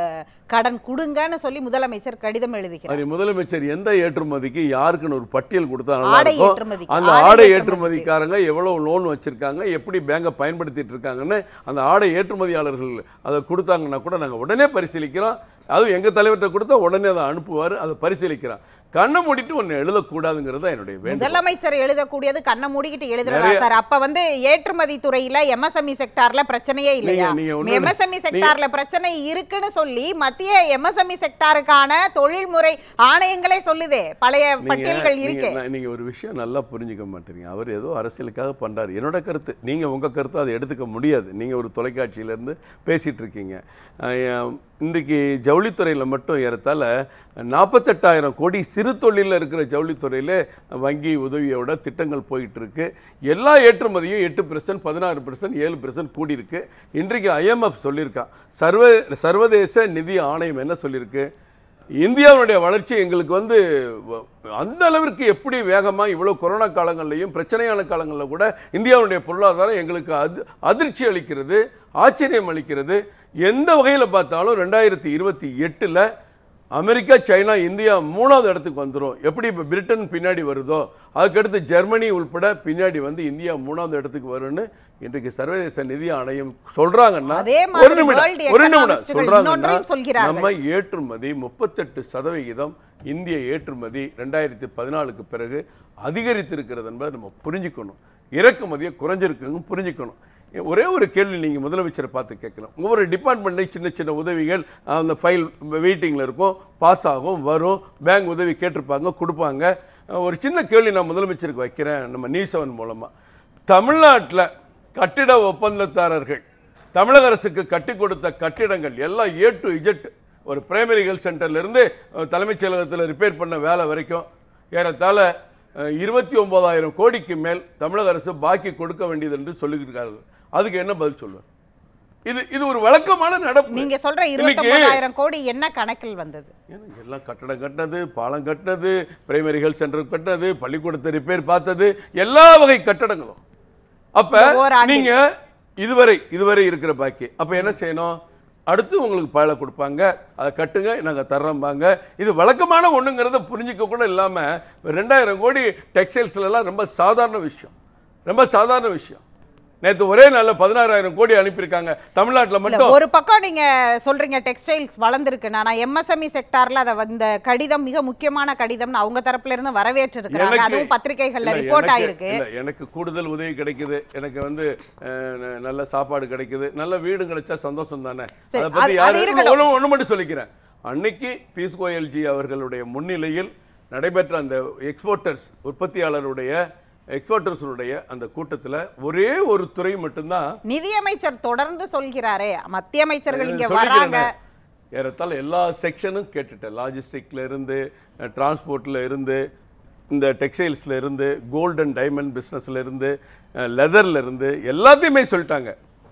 கடன் கொடுங்கன்னு சொல்லி முதலமைச்சர் கடிதம் எழுதுகிறார் அது முதலமைச்சர் எந்த ஏற்றுமதிக்கு யாருக்குன்னு ஒரு பட்டியல் கொடுத்தா நல்லா ஆடை இருக்கும் ஏற்றுமதிக்கு, அந்த ஆடை ஆடை ஏற்றுமதிக்கு. ஏற்றுமதிக்காரங்க எவ்வளவு லோன் வச்சிருக்காங்க எப்படி பேங்கை பயன்படுத்திட்டு இருக்காங்கன்னு அந்த ஆடை ஏற்றுமதியாளர்கள் அதை கொடுத்தாங்கன்னா கூட நாங்க உடனே பரிசீலிக்கிறோம் அதுவும் எங்க தலைவர்கிட்ட கொடுத்தா உடனே அதை அனுப்புவார் அதை பரிசீலிக்கிறோம் கண்ணை மூடிட்டு ஒன்று எழுதக்கூடாதுங்கிறது தான் என்னுடைய வேண்டுகோள் முதலமைச்சர் எழுதக்கூடியது கண்ணை மூடிக்கிட்டு எழுதுறதா நிறைய- சார் அப்ப வந்து ஏற்றுமதி துறையில எம்எஸ்எம்இ செக்டார்ல பிரச்சனையே இல்லையா நீங்க ஒண்ணு- எம்எஸ்எம்இ செக்டார்ல பிரச்சனை இருக்குன்னு சொல்லி மத்திய எம்எஸ்எம்இ செக்டாருக்கான தொழில்முறை ஆணையங்களே சொல்லுதே பழைய நீங்க- பட்டியல்கள் நீங்க இருக்கு நான் நீங்க ஒரு விஷயம் நல்லா புரிஞ்சுக்க மாட்டீங்க அவர் ஏதோ அரசியலுக்காக பண்றாரு என்னோட கருத்து நீங்க உங்க கருத்தை அதை எடுத்துக்க முடியாது நீங்க ஒரு தொலைக்காட்சியில இருந்து பேசிட்டு இருக்கீங்க அஹ், இன்றைக்கு ஜவுளித்துறையில மட்டும் ஏறத்தால நாற்பத்தெட்டாயிரம் கோடி சிறு தொழிலில் இருக்கிற ஜவுளித்துறையில வங்கி உதவியோட திட்டங்கள் போயிட்டு இருக்கு எல்லா ஏற்றுமதியும் எட்டு பெர்சன்ட் பதினாறு பெர்சன்ட் ஏழு பெர்சன்ட் கூடியிருக்கு இன்றைக்கு ஐஎம்எஃப் சொல்லியிருக்கான் சர்வ சர்வதேச நிதி ஆணையம் என்ன சொல்லியிருக்கு இந்தியாவுடைய வளர்ச்சி எங்களுக்கு வந்து வ- அந்த அளவிற்கு எப்படி வேகமாக இவ்வளோ கொரோனா காலங்கள்லையும் பிரச்சனையான காலங்களில் கூட இந்தியாவுடைய பொருளாதாரம் எங்களுக்கு அது அதிர்ச்சி அளிக்கிறது ஆச்சரியம் அளிக்கிறது எந்த வகையில் பார்த்தாலும் ரெண்டாயிரத்தி இருபத்தி எட்டில் அமெரிக்கா சைனா இந்தியா மூணாவது இடத்துக்கு வந்துடும் எப்படி இப்போ பிரிட்டன் பின்னாடி வருதோ அதுக்கடுத்து ஜெர்மனி உள்பட பின்னாடி வந்து இந்தியா மூணாவது இடத்துக்கு வரும்னு இன்றைக்கு சர்வதேச நிதி ஆணையம் சொல்றாங்கன்னா அதே ஒரு மாதிரி நிமிடம் World ஒரு நிமிடம் Economistகள் சொல்றாங்கன்னா இன்னொன்றையும் சொல்கிறார்கள். நம்ம ஏற்றுமதி முப்பத்தெட்டு சதவிகிதம் இந்திய ஏற்றுமதி ரெண்டாயிரத்தி பதினாலுக்கு பிறகு அதிகரித்திருக்கிறது என்பதை நம்ம புரிஞ்சுக்கணும் இறக்குமதியை குறைஞ்சிருக்குங்க புரிஞ்சுக்கணும் ஒரே ஒரு கேள்வி நீங்கள் முதலமைச்சரை பார்த்து கேட்கலாம் ஒவ்வொரு டிபார்ட்மெண்ட்லேயும் சின்ன சின்ன உதவிகள் அந்த ஃபைல் வெயிட்டிங்கில் இருக்கும் பாஸ் ஆகும் வரும் பேங்க் உதவி கேட்டிருப்பாங்க கொடுப்பாங்க ஒரு சின்ன கேள்வி நான் முதலமைச்சருக்கு வைக்கிறேன் நம்ம நியூஸ் செவன் மூலமாக தமிழ்நாட்டில் கட்டிட ஒப்பந்ததாரர்கள் தமிழக அரசுக்கு கட்டி கொடுத்த கட்டிடங்கள் எல்லாம் ஏ டு இஜெட் ஒரு பிரைமரி ஹெல்த் சென்டர்லேருந்து தலைமைச் செயலகத்தில் ரிப்பேர் பண்ண வேலை வரைக்கும் ஏறத்தாழ அஹ், இருபத்தி ஒன்பதாயிரம் கோடிக்கு மேல் தமிழக அரசு பாக்கி கொடுக்க வேண்டியது என்று சொல்லியிருக்கார்கள் அதுக்கு என்ன பதில் சொல்லுவேன் இது இது ஒரு வழக்கமான நடப்பு நீங்க சொல்ற இன்னைக்கு- இருபத்தொன்பதாயிரம் கோடி என்ன கணக்கில் வந்தது ஏன்னா எல்லாம் கட்டடம் கட்டினது பாலம் கட்டினது பிரைமரி ஹெல்த் சென்டர் கட்டினது பள்ளிக்கூடத்தை ரிப்பேர் பார்த்தது எல்லா வகை கட்டடங்களும் அப்ப இந்த ஓராண்டில். நீங்க இதுவரை இதுவரை இருக்கிற பாக்கி அப்ப என்ன செய்யணும் அடுத்து உங்களுக்கு பாலை கொடுப்பாங்க அதை கட்டுங்க நாங்கள் தர்றோம்பாங்க இது வழக்கமான ஒண்ணுங்கிறத புரிஞ்சிக்க கூட இல்லாமல் ரெண்டாயிரம் கோடி டெக்ஸ்டைல்ஸ்லாம் ரொம்ப சாதாரண விஷயம் ரொம்ப சாதாரண விஷயம் நேற்று ஒரே நாளில் பதினாறாயிரம் கோடி அனுப்பியிருக்காங்க தமிழ்நாட்டில் இல்ல, மட்டும் ஒரு பக்கம் நீங்க சொல்றீங்க டெக்ஸ்டைல்ஸ் வளர்ந்துருக்கு நான் எம்எஸ்எம்இ செக்டார்ல அத இந்த கடிதம் மிக முக்கியமான கடிதம்னு அவங்க தரப்புல இருந்து வரவேற்று இருக்காங்க எனக்கு- அதுவும் பத்திரிகைகள்ல இல்ல, ரிப்போர்ட் எனக்கு- ஆயிருக்கு இல்ல, எனக்கு கூடுதல் உதவி கிடைக்குது எனக்கு வந்து அஹ், ந- நல்ல சாப்பாடு கிடைக்குது நல்ல வீடு கிடைச்சா சந்தோஷம் தானே சரி, அதை பத்தி அது- அது யாரும் இருக்கட்டும். ஒண்ணு ஒண்ணு மட்டும் சொல்லிக்கிறேன் அன்னைக்கு பீஸ் கோயல்ஜி அவர்களுடைய முன்னிலையில் நடைபெற்ற அந்த எக்ஸ்போர்ட்டர்ஸ் உற்பத்தியாளருடைய எக்ஸ்போர்ட்டர்ஸுடைய அந்த கூட்டத்துல ஒரே ஒரு துறை மட்டும்தான் நிதியமைச்சர் தொடர்ந்து சொல்கிறாரே மத்திய அமைச்சர்கள் இங்க சொல்லிக்கிறேனே. வராங்க ஏறத்தாழ எல்லா செக்ஷனும் கேட்டுட்டேன் லாஜிஸ்டிக்ல இருந்து டிரான்ஸ்போர்ட்ல இருந்து இந்த டெக்ஸ்டைல்ஸ்ல இருந்து கோல்ட் அண்ட் டைமண்ட் பிஸ்னஸ்ல இருந்து லெதர்ல இருந்து எல்லாத்தையுமே சொல்லிட்டாங்க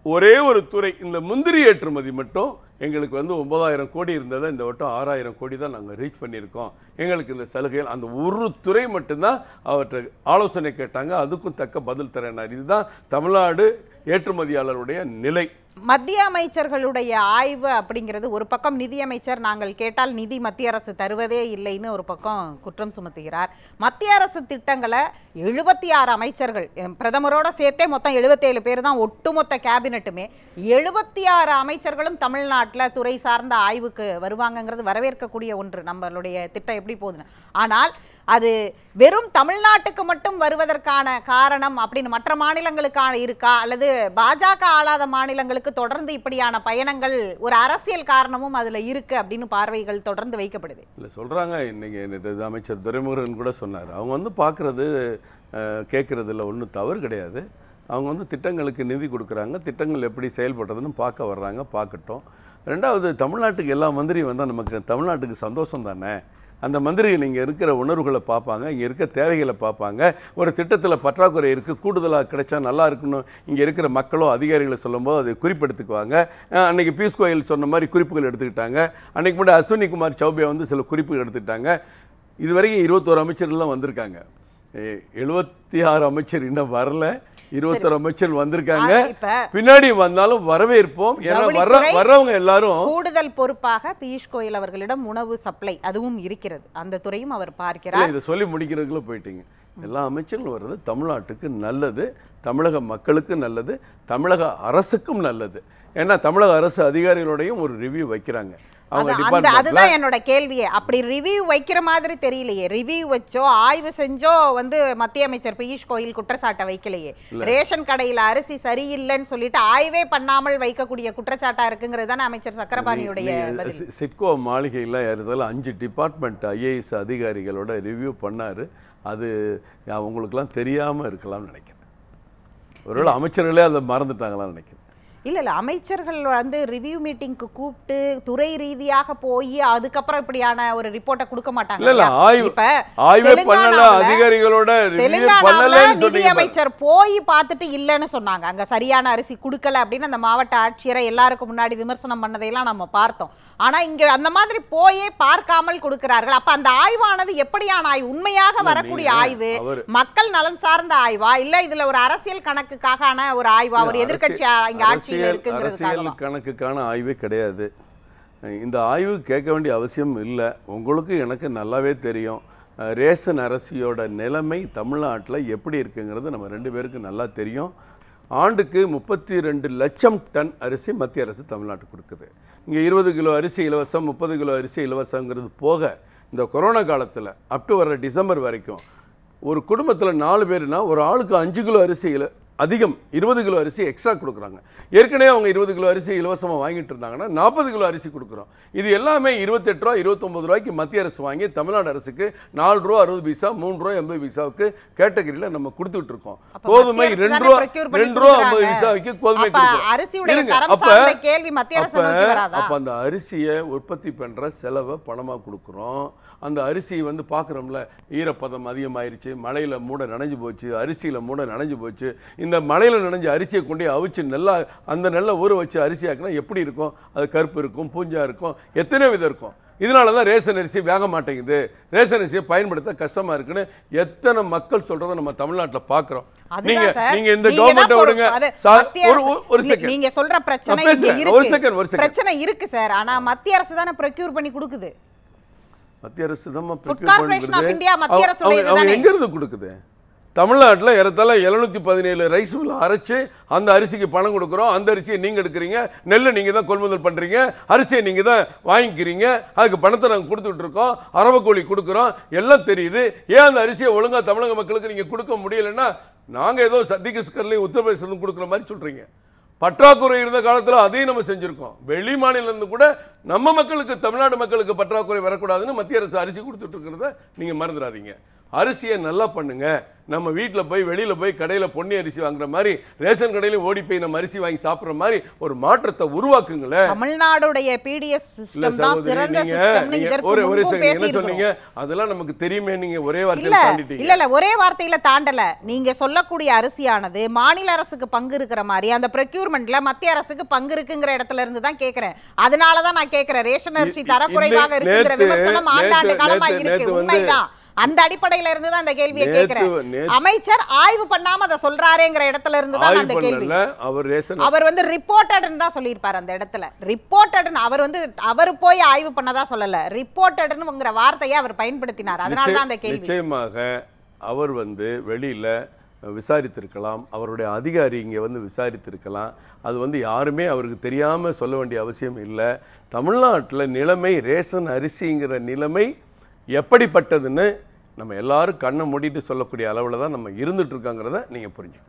ஒரே ஒரு துறை இந்த முந்திரி ஏற்றுமதி மட்டும் எங்களுக்கு வந்து ஒன்பதாயிரம் கோடி இருந்ததை இந்த வட்டம் ஆறாயிரம் கோடி தான் நாங்கள் ரீச் பண்ணியிருக்கோம் எங்களுக்கு இந்த சலுகைகள் அந்த ஒரு துறை மட்டும்தான் அவற்றை ஆலோசனை கேட்டாங்க அதுக்கும் தக்க பதில் தரேனார் இதுதான் தமிழ்நாடு ஏற்றுமதியாளருடைய நிலை மத்திய அமைச்சர்களுடைய ஆய்வு அப்படிங்கிறது ஒரு பக்கம் நிதியமைச்சர் நாங்கள் கேட்டால் நிதி மத்திய அரசு தருவதே இல்லைன்னு ஒரு பக்கம் குற்றம் சுமத்துகிறார் மத்திய அரசு திட்டங்களை எழுபத்தி ஆறு அமைச்சர்கள் எம் பிரதமரோட சேர்த்தே மொத்தம் எழுபத்தேழு பேர் தான் ஒட்டுமொத்த கேபினட்டுமே எழுபத்தி ஆறு அமைச்சர்களும் தமிழ்நாட்டில் துறை சார்ந்த ஆய்வுக்கு வருவாங்கங்கிறது வரவேற்கக்கூடிய ஒன்று நம்மளுடைய திட்டம் எப்படி போகுதுன்னு ஆனால் அது வெறும் தமிழ்நாட்டுக்கு மட்டும் வருவதற்கான காரணம் அப்படின்னு மற்ற மாநிலங்களுக்கான இருக்கா அல்லது பாஜக ஆளாத மாநிலங்களுக்கு தொடர்ந்து இப்படியான பயணங்கள் ஒரு அரசியல் காரணமும் அதுல இருக்கு அப்படின்னு பார்வைகள் தொடர்ந்து வைக்கப்படுது இல்லை சொல்கிறாங்க இன்றைக்கி இது அமைச்சர் துரைமுருகன் கூட சொன்னார் அவங்க வந்து பார்க்குறது கேட்குறதுல ஒன்றும் தவறு கிடையாது அவங்க வந்து திட்டங்களுக்கு நிதி கொடுக்குறாங்க திட்டங்கள் எப்படி செயல்படுறதுன்னு பார்க்க வர்றாங்க பார்க்கட்டும் ரெண்டாவது தமிழ்நாட்டுக்கு எல்லா மந்திரியும் வந்தால் நமக்கு தமிழ்நாட்டுக்கு சந்தோஷம் தானே அந்த மந்திரிகள் இங்கே இருக்கிற உணர்வுகளை பார்ப்பாங்க இங்கே இருக்க தேவைகளை பார்ப்பாங்க ஒரு திட்டத்தில் பற்றாக்குறை இருக்குது கூடுதலாக கிடைச்சா நல்லா இருக்கணும் இங்கே இருக்கிற மக்களோ அதிகாரிகளை சொல்லும்போது அதை குறிப்பெடுத்துக்குவாங்க அஹ் அன்னைக்கு பீஸ் கோயில் சொன்ன மாதிரி குறிப்புகள் எடுத்துக்கிட்டாங்க அன்னைக்கு முன்னாடி அஸ்வினி குமார் சௌபே வந்து சில குறிப்புகள் எடுத்துக்கிட்டாங்க இதுவரைக்கும் இருபத்தோரு அமைச்சர்கள்லாம் வந்திருக்காங்க எ- எழுபத்தி ஆறு அமைச்சர் இன்னும் வரல இருபத்தோரு அமைச்சர் வந்திருக்காங்க ஆனா இப்ப பின்னாடி வந்தாலும் வரவேற்போம் ஏன்னா வர்ற ஜவுளித்துறை வர்றவங்க எல்லாரும் கூடுதல் பொறுப்பாக பியூஷ் கோயல் அவர்களிடம் உணவு சப்ளை அதுவும் இருக்கிறது அந்த துறையும் அவர் இல்லை பார்க்கிறார் இதை சொல்லி முடிக்கிறதுக்குள்ள போயிட்டீங்க எல்லா அமைச்சர்களும் வர்றது தமிழ்நாட்டுக்கு நல்லது தமிழக மக்களுக்கு நல்லது தமிழக அரசுக்கும் நல்லது ஏன்னா தமிழக அரசு அதிகாரிகளோடையும் ஒரு ரிவ்யூ வைக்கிறாங்க அவங்க அது- அந்த டிபார்ட்மெண்ட்ல அதுதான் என்னோட கேள்வியே அப்படி ரிவ்யூ வைக்கிற மாதிரி தெரியலையே ரிவ்யூ வச்சோ ஆய்வு செஞ்சோ வந்து மத்திய அமைச்சர் பியூஷ் கோயல் குற்றச்சாட்டை வைக்கலையே ரேஷன் கடையில அரிசி சரியில்லைன்னு சொல்லிட்டு ஆய்வே பண்ணாமல் வைக்கக்கூடிய குற்றச்சாட்டா இருக்குங்கிறது தானே அமைச்சர் சக்கரபாணியுடைய நீங்க பதில் சி- சிட்கோ மாளிகையில் இருந்தாலும் அஞ்சு டிபார்ட்மெண்ட் ஐஏஎஸ் அதிகாரிகளோட ரிவ்யூ பண்ணாரு அது அவங்களுக்குலாம் தெரியாம இருக்கலாம்னு நினைக்கிறேன் ஒருவேளை அமைச்சர்களே அதை மறந்துட்டாங்களான்னு நினைக்கிறேன் இல்ல இல்ல அமைச்சர்கள் வந்து ரிவ்யூ மீட்டிங்க்கு கூப்பிட்டு துறை ரீதியாக போய் அதுக்கப்புறம் இப்படியான ஒரு ரிப்போர்ட்டை கொடுக்க மாட்டாங்க இல்ல இல்ல இல்லையா? ஆய்வு இப்ப ஆய்வே பண்ணல தெலுங்கானாவுல- அதிகாரிகளோட ரிவ்யூ தெலுங்கானாவுல பண்ணலன்னு நிதி சொன்னீங்க பாருங்க. அமைச்சர் போய் பார்த்துட்டு இல்லைன்னு சொன்னாங்க அங்க சரியான அரிசி கொடுக்கல அப்படின்னு அந்த மாவட்ட ஆட்சியரை எல்லாருக்கும் முன்னாடி விமர்சனம் பண்ணதையெல்லாம் நம்ம பார்த்தோம் ஆனா இங்க அந்த மாதிரி போயே பார்க்காமல் கொடுக்கிறார்கள் அப்ப அந்த ஆய்வானது எப்படியான ஆய்வு உண்மையாக இல்ல, வரக்கூடிய நீங்க ஆய்வு அவரு மக்கள் நலன் சார்ந்த ஆய்வா இல்ல இதுல ஒரு அரசியல் கணக்குக்கான ஒரு ஆய்வா ஒரு இல்ல, எதிர்க்கட்சி அரசியல்- இங்க ஆட்சியில அரசியல் இருக்குங்கிறதுக்காக அரசியல் கணக்குக்கான ஆய்வே கிடையாது இந்த ஆய்வு கேட்க வேண்டிய அவசியம் இல்லை உங்களுக்கு எனக்கு நல்லாவே தெரியும் அஹ், ரேஷன் அரிசியோட நிலைமை தமிழ்நாட்டில் எப்படி இருக்குங்கிறது நம்ம ரெண்டு பேருக்கு நல்லா தெரியும் ஆண்டுக்கு முப்பத்தி ரெண்டு லட்சம் டன் அரிசி மத்திய அரசு தமிழ்நாட்டுக்கு கொடுக்குது இங்கே இருபது கிலோ அரிசி இலவசம் முப்பது கிலோ அரிசி இலவசங்கிறது போக இந்த கொரோனா காலத்தில் அப் டு வர டிசம்பர் வரைக்கும் ஒரு குடும்பத்தில் நாலு பேர்னா ஒரு ஆளுக்கு அஞ்சு கிலோ அரிசி இல அதிகம் இருபது கிலோ அரிசி எக்ஸ்ட்ரா கொடுக்குறாங்க ஏற்கனவே அவங்க இருபது கிலோ அரிசி இலவசமாக வாங்கிட்டு இருந்தாங்கன்னா நாற்பது கிலோ அரிசி கொடுக்குறோம் இது எல்லாமே இருபத்தெட்டு ரூபா இருபத்தொம்பது ரூபாய்க்கு மத்திய அரசு வாங்கி தமிழ்நாடு அரசுக்கு நாலு ரூபா அறுபது பைசா மூணு ரூபா எண்பது பைசாவுக்கு கேட்டகரியில் நம்ம கொடுத்துட்டு இருக்கோம் அப்ப கோதுமை மத்திய அரசு ரெண்டு தானே ரூபா procure பண்ணி ரெண்டு ரூபா ஐம்பது கொடுக்குறாங்க. பைசாவுக்கு கோதுமை அப்ப கொடுக்குறோம் அரிசியுடைய இருங்க, தரம் அப்ப- சார்ந்த கேள்வி மத்திய அரசு அப்ப நோக்கி வராதா அப்ப அந்த அரிசியை உற்பத்தி பண்ற செலவை பணமா கொடுக்குறோம் அந்த அரிசி வந்து பார்க்குறோம்ல ஈரப்பதம் அதிகமாயிருச்சு மழையில மூட நனைஞ்சு போச்சு அரிசியில மூட நனைஞ்சு போச்சு இந்த மழையில நனைஞ்ச அரிசியை கொண்டு போய் அவிச்சு நல்லா அந்த நெல்லை ஊற வச்சு அரிசி ஆக்கினா எப்படி இருக்கும் அது கருப்பு இருக்கும் பூஞ்சா இருக்கும் எத்தனை விதம் இருக்கும் இதனால தான் ரேஷன் அரிசி வேக மாட்டேங்குது ரேஷன் அரிசியை பயன்படுத்த கஷ்டமா இருக்குன்னு எத்தனை மக்கள் சொல்றதை நம்ம தமிழ்நாட்டில் பார்க்குறோம் அதுதான் நீங்க சார். நீங்க இந்த நீங்க தான் கவர்மெண்ட்டை பொறுப்பு. விடுங்க அது சா- மத்திய ஒரு அரசு- ஒரு- ஒரு நீ- செகண்ட் நீங்க சொல்ற பிரச்சனை நான் இங்க பேசுறேன். இருக்கு ஒரு second, ஒரு second. பிரச்சனை இருக்கு சார் ஆனா மத்திய அரசு தானே ப்ரொக்யூர் பண்ணி கொடுக்குது மத்திய அரசு தான் Food Corporation of India மத்திய அரசுடைய அவங்க இதுதானே? எங்க இருந்து கொடுக்குது தமிழ்நாட்டில் ஏறத்தாழ எழுநூத்தி பதினேழு ரைஸ் மில் அரைச்சு அந்த அரிசிக்கு பணம் கொடுக்குறோம் அந்த அரிசியை நீங்க எடுக்கிறீங்க நெல்லை நீங்க தான் கொள்முதல் பண்றீங்க அரிசியை நீங்க தான் வாங்கிக்கிறீங்க அதுக்கு பணத்தை நாங்கள் கொடுத்துட்டு இருக்கோம் அரவக்கோழி கொடுக்குறோம் எல்லாம் தெரியுது ஏன் அந்த அரிசியை ஒழுங்கா தமிழக மக்களுக்கு நீங்க கொடுக்க முடியலன்னா நாங்க ஏதோ சத்தீஸ்கர்லையும் உத்தரப்பிரதேசத்துலையும் கொடுக்குற மாதிரி சொல்றீங்க பற்றாக்குறை இருந்த காலத்தில் அதையும் நம்ம செஞ்சுருக்கோம் வெளி மாநிலந்து கூட நம்ம மக்களுக்கு தமிழ்நாடு மக்களுக்கு பற்றாக்குறை வரக்கூடாதுன்னு மத்திய அரசு அரிசி கொடுத்துட்டு இருக்கிறத நீங்கள் மறந்துடாதீங்க அரிசியை நல்லா பண்ணுங்க நம்ம வீட்டில் போய் வெளியில் போய் கடையில் பொன்னி அரிசி வாங்குற மாதிரி ரேஷன் கடையிலும் ஓடி போய் நம்ம அரிசி வாங்கி சாப்பிட்ற மாதிரி ஒரு மாற்றத்தை உருவாக்குங்களேன் தமிழ்நாடுடைய பிடிஎஸ் இல்ல சிஸ்டம் தான் சகோதரி, சிறந்த நீங்க சிஸ்டம்னு நீங்க இதற்கு ஒரு ஒரு முன்பும் செகண்ட் என்ன பேசியிருக்கிறோம் சொன்னீங்க அதெல்லாம் நமக்கு தெரியுமே நீங்க ஒரே இல்ல வார்த்தையில் தாண்டிட்டீங்க இல்ல இல்ல ஒரே வார்த்தையில தாண்டல நீங்க சொல்லக்கூடிய அரிசியானது மாநில அரசுக்கு பங்கு இருக்கிற மாதிரி அந்த ப்ரொக்யூர்மெண்ட்ல மத்திய அரசுக்கு பங்கு இருக்குங்கிற இடத்துல இருந்து தான் கேக்குறேன் அதனால தான் நான் கேக்குறேன் ரேஷன் அரிசி இ- தரக்குறைவாக இன்னை- இருக்குங்கிற நேத்து- விமர்சனம் ஆண்டாண்டு நேத்து- காலமா நேத்து- இருக்கு நேத்து வந்து- உண்மைதான் அந்த அடிப்படையில இருந்து தான் இந்த கேள்வியை நேத்து கேக்குறேன் நேத்து அமைச்சர் ஆய்வு பண்ணாம அதை சொல்றாரேங்கிற இடத்துல இருந்து தான் ஆய்வு அந்த கேள்வி பண்ணல அவர் ரேஷன் அவர் வந்து ரிப்போர்ட்டட்னு தான் சொல்லியிருப்பார் அந்த இடத்துல ரிப்போர்ட்டட்னு அவர் வந்து அவர் போய் ஆய்வு பண்ணதா சொல்லல ரிப்போர்ட்டட்னுங்கிற வார்த்தையை அவர் பயன்படுத்தினார் அதனால தான் அந்த நிச்சய- கேள்வி நிச்சயமாக அவர் வந்து வெளியில விசாரித்திருக்கலாம் அவருடைய அதிகாரி இங்கே வந்து விசாரித்திருக்கலாம் அது வந்து யாருமே அவருக்கு தெரியாமல் சொல்ல வேண்டிய அவசியம் இல்லை தமிழ்நாட்டில் நிலைமை ரேஷன் அரிசிங்கிற நிலைமை எப்படிப்பட்டதுன்னு நம்ம எல்லாரும் கண்ணை மூடிட்டு சொல்லக்கூடிய அளவில் தான் நம்ம இருந்துட்டு இருக்கோங்கிறத நீங்கள் புரிஞ்சுக்கணும்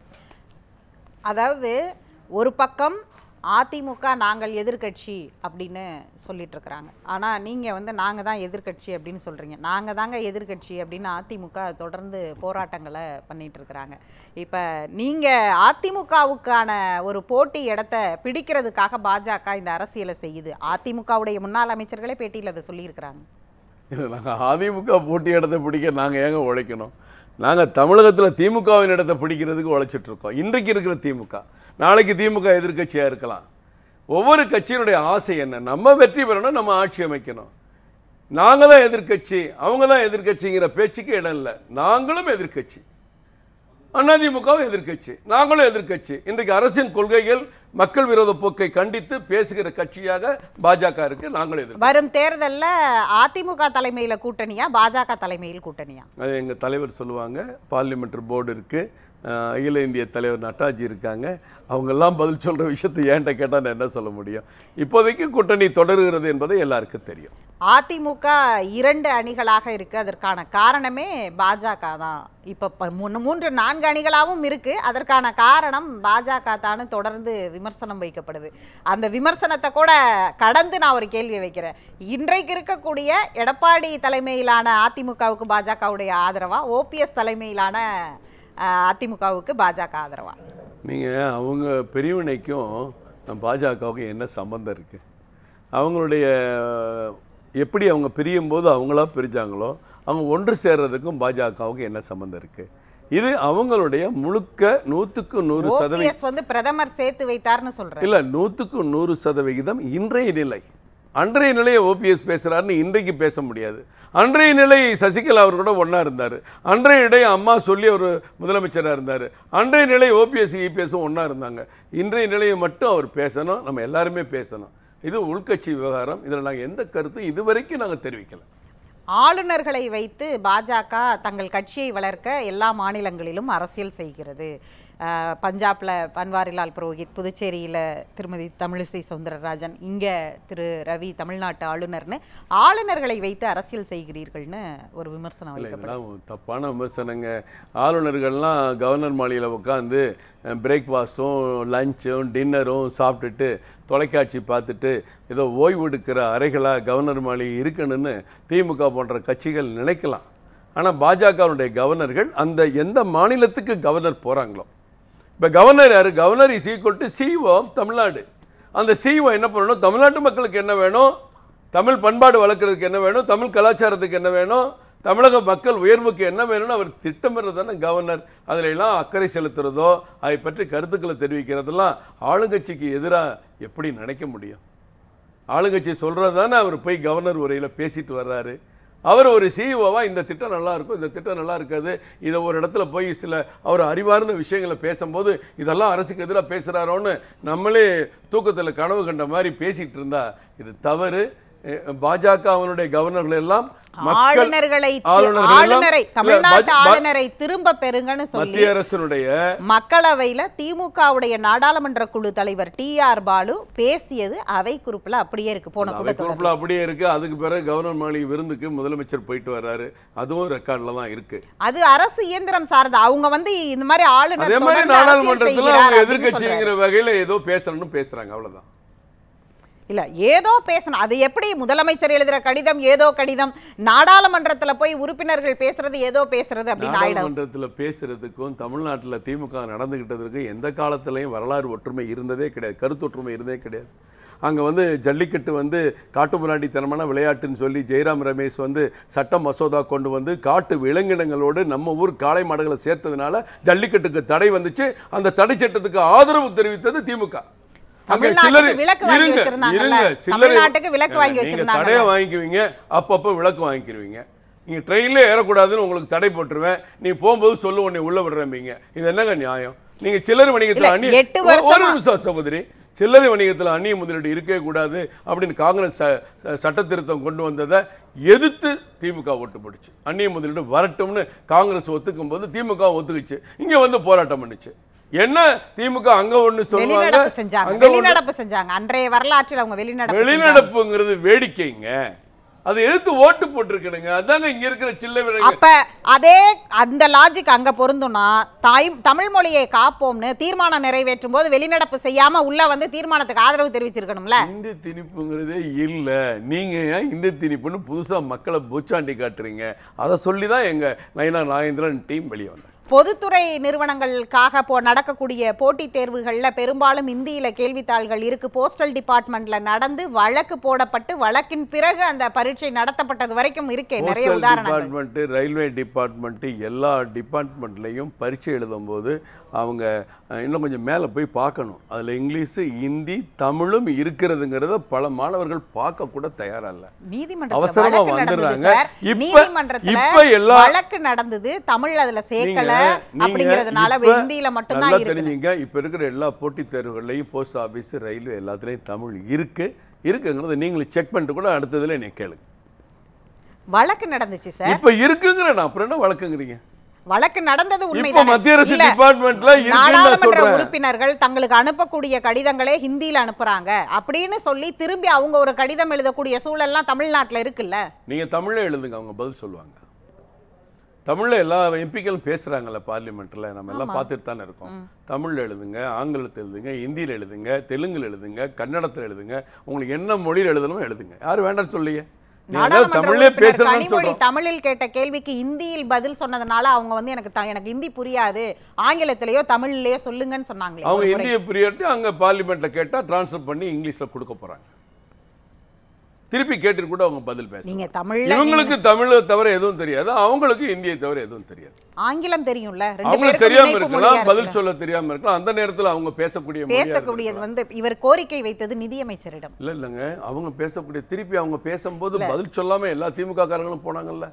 அதாவது ஒரு பக்கம் அதிமுக நாங்கள் எதிர்க்கட்சி அப்படின்னு சொல்லிட்டு இருக்கிறாங்க ஆனால் நீங்கள் வந்து நாங்கள் தான் எதிர்க்கட்சி அப்படின்னு சொல்கிறீங்க நாங்கள் தாங்க எதிர்க்கட்சி அப்படின்னு அதிமுக தொடர்ந்து போராட்டங்களை பண்ணிட்டு இருக்கிறாங்க இப்போ நீங்கள் அதிமுகவுக்கான ஒரு போட்டி இடத்த பிடிக்கிறதுக்காக பாஜக இந்த அரசியலை செய்யுது அதிமுகவுடைய முன்னாள் அமைச்சர்களே பேட்டியில் அதை சொல்லியிருக்கிறாங்க நாங்கள் அதிமுக போட்டி இடத்தை பிடிக்க நாங்கள் ஏங்க உழைக்கணும் நாங்கள் தமிழகத்தில் திமுகவின் இடத்தை பிடிக்கிறதுக்கு உழைச்சிட்டு இருக்கோம் இன்றைக்கு இருக்கிற திமுக நாளைக்கு திமுக எதிர்க்கட்சியாக இருக்கலாம் ஒவ்வொரு கட்சியினுடைய ஆசை என்ன நம்ம வெற்றி பெறணும் நம்ம ஆட்சி அமைக்கணும் நாங்கள் தான் எதிர்க்கட்சி அவங்க தான் எதிர்க்கட்சிங்கிற பேச்சுக்கு இடம் இல்லை நாங்களும் எதிர்க்கட்சி அதிமுகவும் எதிர்க்கட்சி நாங்களும் எதிர்க்கட்சி இன்றைக்கு அரசின் கொள்கைகள் மக்கள் விரோத போக்கை கண்டித்து பேசுகிற கட்சியாக பாஜக இருக்கு நாங்களும் எதிர்க்கட்சி வரும் தேர்தல்ல அதிமுக தலைமையில கூட்டணியா பாஜக தலைமையில் கூட்டணியா அது எங்கள் தலைவர் சொல்லுவாங்க பார்லிமெண்ட் போர்டு இருக்குது அகில இந்திய தலைவர் நட்டாஜி இருக்காங்க அவங்கெல்லாம் பதில் சொல்கிற விஷயத்தை ஏன்ட்ட கேட்டால் நான் என்ன சொல்ல முடியும் இப்போதைக்கு கூட்டணி தொடருகிறது என்பதை எல்லாருக்கும் தெரியும் அதிமுக இரண்டு அணிகளாக இருக்கு அதற்கான காரணமே பாஜக தான் இப்போ ப- மூணு- மூன்று நான்கு அணிகளாகவும் இருக்கு அதற்கான காரணம் பாஜக தான் தொடர்ந்து விமர்சனம் வைக்கப்படுது அந்த விமர்சனத்தை கூட கடந்து நான் ஒரு கேள்வி வைக்கிறேன் இன்றைக்கு இருக்கக்கூடிய எடப்பாடி தலைமையிலான அதிமுகவுக்கு பாஜகவுடைய ஆதரவா ஓபிஎஸ் தலைமையிலான அஹ், அதிமுகவுக்கு பாஜக ஆதரவா நீங்கள் அவங்க பிரிவினைக்கும் நம்ம பாஜகவுக்கும் என்ன சம்மந்தம் இருக்குது அவங்களுடைய எப்படி அவங்க பிரியும் போது அவங்களா பிரிஞ்சாங்களோ அவங்க ஒன்று சேர்றதுக்கும் பாஜகவுக்கும் என்ன சம்மந்தம் இருக்குது இது அவங்களுடைய முழுக்க நூற்றுக்கு நூறு சதவீதம் ஓபிஎஸ் வந்து பிரதமர் சேர்த்து வைத்தார்னு சொல்றேன் இல்ல நூற்றுக்கு நூறு சதவிகிதம் இன்றைய நிலை அன்றைய நிலையை ஓபிஎஸ் பேசுறாருன்னு இன்றைக்கு பேச முடியாது அன்றைய நிலை சசிகலா அவர் கூட ஒன்றா இருந்தார் அன்றைய நிலை அம்மா சொல்லி அவர் முதலமைச்சராக இருந்தார் அன்றைய நிலை ஓபிஎஸ் இபிஎஸும் ஒன்றா இருந்தாங்க இன்றைய நிலையை மட்டும் அவர் பேசணும் நம்ம எல்லாருமே பேசணும் இது உள்கட்சி விவகாரம் இதில் நாங்கள் எந்த கருத்தும் இதுவரைக்கும் நாங்கள் தெரிவிக்கல ஆளுநர்களை வைத்து பாஜக தங்கள் கட்சியை வளர்க்க எல்லா மாநிலங்களிலும் அரசியல் செய்கிறது அஹ், பஞ்சாப்ல பன்வாரிலால் புரோஹித் புதுச்சேரியில திருமதி தமிழிசை சவுந்தரராஜன் இங்க திரு ரவி தமிழ்நாட்டு ஆளுநர்னு ஆளுநர்களை வைத்து அரசியல் செய்கிறீர்கள்னு ஒரு விமர்சனம் இல்லை வைக்கப்படும் இதெல்லாம் தப்பான விமர்சனங்க ஆளுநர்கள்லாம் கவர்னர் மாளிகையில் உட்காந்து பிரேக்ஃபாஸ்ட்டும் லஞ்சும் டின்னரும் சாப்பிட்டுட்டு தொலைக்காட்சி பார்த்துட்டு ஏதோ ஓய்வு எடுக்கிற அறைகளாக கவர்னர் மாளிகை இருக்கணும்னு திமுக போன்ற கட்சிகள் நினைக்கலாம் ஆனால் பாஜகவுடைய கவர்னர்கள் அந்த எந்த மாநிலத்துக்கு கவர்னர் போகிறாங்களோ இப்போ கவர்னர் யார் governor is equal to CO of Tamil Nadu அந்த சிஓ என்ன பண்ணணும் தமிழ்நாட்டு மக்களுக்கு என்ன வேணும் தமிழ் பண்பாடு வளர்க்குறதுக்கு என்ன வேணும் தமிழ் கலாச்சாரத்துக்கு என்ன வேணும் தமிழக மக்கள் உயர்வுக்கு என்ன வேணும்னு அவர் திட்டமிடுறது தானே கவர்னர் அதில் எல்லாம் அக்கறை செலுத்துறதோ அதை பற்றி கருத்துக்களை தெரிவிக்கிறதெல்லாம் ஆளுங்கட்சிக்கு எதிராக எப்படி நினைக்க முடியும் ஆளுங்கட்சி சொல்கிறது தானே அவர் போய் கவர்னர் உரையில் பேசிட்டு வர்றாரு அவர் ஒரு சிஇஓவா இந்த திட்டம் நல்லா இருக்கும் இந்த திட்டம் நல்லா இருக்காது இதை ஒரு இடத்துல போய் சில அவர் அறிவார்ந்த விஷயங்களை பேசும்போது இதெல்லாம் அரசுக்கு எதிராக பேசுகிறாரோன்னு நம்மளே தூக்கத்தில் கனவு கண்ட மாதிரி பேசிட்டு இருந்தா இது தவறு அஹ் பாஜக அவனுடைய கவர்னர்கள் எல்லாம் மக்கள் ஆளுநர்களை தி- ஆளுநர்கள் எல்லாம் ஆளுநரை இல்ல, தமிழ்நாட்டு பா- பா- ஆளுநரை திரும்ப பெறுங்கன்னு சொல்லி மத்திய அரசினுடைய மக்களவையில திமுகவுடைய நாடாளுமன்ற குழு தலைவர் டி ஆர் பாலு பேசியது அவை குறிப்புல அப்படியே இருக்கு போன அவை கூட்டத்தொடர் குறிப்பில் அப்படியே இருக்கு அதுக்கு பிறகு கவர்னர் மாளிகை விருந்துக்கு முதலமைச்சர் போயிட்டு வர்றாரு அதுவும் ரெக்கார்டில் தான் இருக்கு அது அரசு இயந்திரம் சார்ந்த அவங்க வந்து இந்த மாதிரி ஆளுநர் அதே மாதிரி தொடர்ந்து அரசியல் நாடாளுமன்றத்தில் செய்கிறார் அவங்க அப்படின்னு எதிர்க்கட்சிங்கிற வகையில் ஏதோ பேசணும்னு பேசுறாங்க அவ்வளவுதான் இல்ல ஏதோ பேசணும் அது எப்படி முதலமைச்சர் எழுதுற கடிதம் ஏதோ கடிதம் நாடாளுமன்றத்துல போய் உறுப்பினர்கள் பேசுறது ஏதோ பேசுறது அப்படின்னு ஆயிடும் நாடாளுமன்றத்தில் பேசுறதுக்கும் தமிழ்நாட்டில் திமுக நடந்துகிட்டதுக்கும் எந்த காலத்திலையும் வரலாறு ஒற்றுமை இருந்ததே கிடையாது கருத்தொற்றுமை இருந்ததே கிடையாது அங்கே வந்து ஜல்லிக்கட்டு வந்து காட்டுமிராண்டித்தனமான விளையாட்டுன்னு சொல்லி ஜெயராம் ரமேஷ் வந்து சட்ட மசோதா கொண்டு வந்து காட்டு விலங்கினங்களோடு நம்ம ஊர் காளை மாடுகளை சேர்த்ததுனால ஜல்லிக்கட்டுக்கு தடை வந்துச்சு அந்த தடை சட்டத்துக்கு ஆதரவு தெரிவித்தது திமுக அங்க தமிழ்நாட்டுக்கு சில்லறை விலக்கு வாங்கி இருங்க வச்சிருந்தாங்கல்ல? இருங்க சில்லறை தமிழ்நாட்டுக்கு விலக்கு வாங்கி நீங்க வச்சிருந்தாங்கல்ல? தடையை வாங்கிக்குவீங்க அப்பப்போ விளக்கு வாங்கிக்கிருவீங்க நீங்க ட்ரெயின்ல ஏறக்கூடாதுன்னு உங்களுக்கு தடை போட்டுருவேன் நீ போகும்போது சொல்லு உன்னை உள்ள விடுறேன்பீங்க இது என்னங்க நியாயம் நீங்க சில்லறை வணிகத்தில் இல்ல, அந்நிய எட்டு ஒரு- ஒரு வருஷமா- நிமிஷம் சகோதரி சில்லறை வணிகத்தில் அந்நிய முதலீடு இருக்கவே கூடாது அப்படின்னு காங்கிரஸ் ச- ச- சட்ட திருத்தம் கொண்டு வந்ததை எதிர்த்து திமுக ஓட்டு போட்டுச்சு அந்நிய முதலீடு வரட்டும்னு காங்கிரஸ் ஒத்துக்கும் போது திமுக ஒத்துக்குச்சு இங்க வந்து போராட்டம் பண்ணுச்சு என்ன திமுக அங்க ஒண்ணு சொல்லுவாங்க வெளிநடப்பு செஞ்சாங்க அங்க ஒண்ணு வெளிநடப்பு செஞ்சாங்க அன்றைய வரலாற்றில் அவங்க வெளிநடப்பு செஞ்சாங்க. வெளிநடப்புங்கிறது வேடிக்கைங்க அதை எதிர்த்து ஓட்டு போட்டிருக்கணுங்க அதாங்க இங்க இருக்கிற சில்லறை அப்ப அதே அந்த லாஜிக் அங்க பொருந்தும்னா தாய் தமிழ் மொழியை காப்போம்னு தீர்மானம் நிறைவேற்றும் போது வெளிநடப்பு செய்யாம உள்ள வந்து தீர்மானத்துக்கு ஆதரவு தெரிவிச்சிருக்கணும்ல இந்தி திணிப்புங்கிறதே இல்ல நீங்க ஏன் இந்தி திணிப்புன்னு புதுசா மக்களை பூச்சாண்டி காட்டுறீங்க அதை சொல்லி தான் எங்க நயனா நாகேந்திரன் டீம் வெளியே வந்தாங்க பொதுத்துறை நிறுவனங்களுக்காக போ நடக்கக்கூடிய போட்டித் தேர்வுகள்ல பெரும்பாலும் இந்தியில கேள்வித்தாள்கள் இருக்கு போஸ்டல் டிபார்ட்மெண்ட்ல நடந்து வழக்கு போடப்பட்டு வழக்கின் பிறகு அந்த பரீட்சை நடத்தப்பட்டது வரைக்கும் இருக்கே நிறைய போஸ்டல் உதாரணங்கள் டிபார்ட்மெண்ட்டு ரயில்வே டிபார்ட்மெண்ட்டு எல்லா டிபார்ட்மெண்ட்லேயும் பரீட்சை எழுதும்போது அவங்க அஹ், இன்னும் கொஞ்சம் மேலே போய் பார்க்கணும் அதில் இங்கிலீஷு ஹிந்தி தமிழும் இருக்கிறதுங்கிறத பல மாணவர்கள் பார்க்க கூட தயாரா இல்லை நீதிமன்றத்துல அவசரமா வழக்கு நடந்தது வந்துடுறாங்க. சார். இப்ப- நீதிமன்றத்துல இப்ப எல்லா- வழக்கு நடந்தது தமிழ் அதுல சேர்க்கல நீங்க- நீங்க அப்படிங்கறதுனால இப்ப ஹிந்தியில மட்டும்தான் நல்லா இருக்கு தெரிஞ்சுங்க இப்போ இருக்கிற எல்லா போட்டித் தேர்வுகள்லையும் போஸ்ட் ஆஃபீஸ் ரயில்வே எல்லாத்துலேயும் தமிழ் இருக்கு இருக்குங்கிறத நீங்களும் செக் பண்ணிட்டு கூட அடுத்ததுல என்னை கேளுங்க வழக்கு நடந்துச்சு சார் இப்போ இருக்குங்கிற நான் அப்புறம் என்ன வழக்குங்கிறீங்க வழக்கு நடந்தது இப்போ உண்மைதான் மத்திய அரசு இல்ல, டிபார்ட்மெண்ட்ல இருக்குன்னு நான் நாடாளுமன்ற சொல்றேன் உறுப்பினர்கள் தங்களுக்கு அனுப்பக்கூடிய கடிதங்களே ஹிந்தியில அனுப்புறாங்க அப்படின்னு சொல்லி திரும்பி அவங்க ஒரு கடிதம் எழுதக்கூடிய சூழல்லாம் தமிழ்நாட்டுல இருக்குல்ல நீங்க தமிழ்ல எழுதுங்க அவங்க பதில் சொல்லுவாங்க தமிழ்ல எல்லா எம்பிக்களும் பேசுறாங்கல்ல பார்லிமெண்ட்ல நம்ம எல்லாம் பார்த்துட்டு தானே இருக்கோம் தமிழ்ல எழுதுங்க ஆங்கிலத்தில் எழுதுங்க ஹிந்தியில் எழுதுங்க தெலுங்குல எழுதுங்க கன்னடத்தில் எழுதுங்க உங்களுக்கு என்ன மொழியில் எழுதணுமோ எழுதுங்க யாரும் வேண்டாம்னு சொல்லியே நீங்க ஏதாவது நாடாளுமன்ற தமிழ்லே உறுப்பினர் பேசணும்னு கனிமொழி சொல்றோம் தமிழில் கேட்ட கேள்விக்கு இந்தியில் பதில் சொன்னதுனால அவங்க வந்து எனக்கு த- எனக்கு ஹிந்தி புரியாது ஆங்கிலத்திலேயோ தமிழ்லயோ சொல்லுங்கன்னு சொன்னாங்களே அவங்க ஒரு முறை. இந்திய பிரியாட்டி அங்க பார்லிமெண்ட்ல கேட்டா டிரான்ஸ்ஃபர் பண்ணி இங்கிலீஷ்ல கொடுக்க போறாங்க திருப்பி கேட்டுட்டு கூட அவங்க பதில் பேச நீங்க தமிழ்ல இவங்களுக்கு தமிழை தவிர எதுவும் தெரியாது அவங்களுக்கு இந்தியை தவிர எதுவும் தெரியாது ஆங்கிலம் தெரியும்ல ரெண்டு அவங்களுக்கு பேருக்கும் தெரியாம இணைப்பு இருக்கலாம் மொழியா பதில் இருக்குல்ல. சொல்ல தெரியாம இருக்கலாம் அந்த நேரத்துல அவங்க பேசக்கூடிய மொழியா பேசக்கூடியது இருந்திருக்கலாம். வந்து இவர் கோரிக்கை வைத்தது நிதியமைச்சரிடம் இல்ல இல்லைங்க அவங்க பேசக்கூடிய திருப்பி அவங்க பேசும்போது பதில் சொல்லாம எல்லா திமுக காரங்களும் போனாங்கல்ல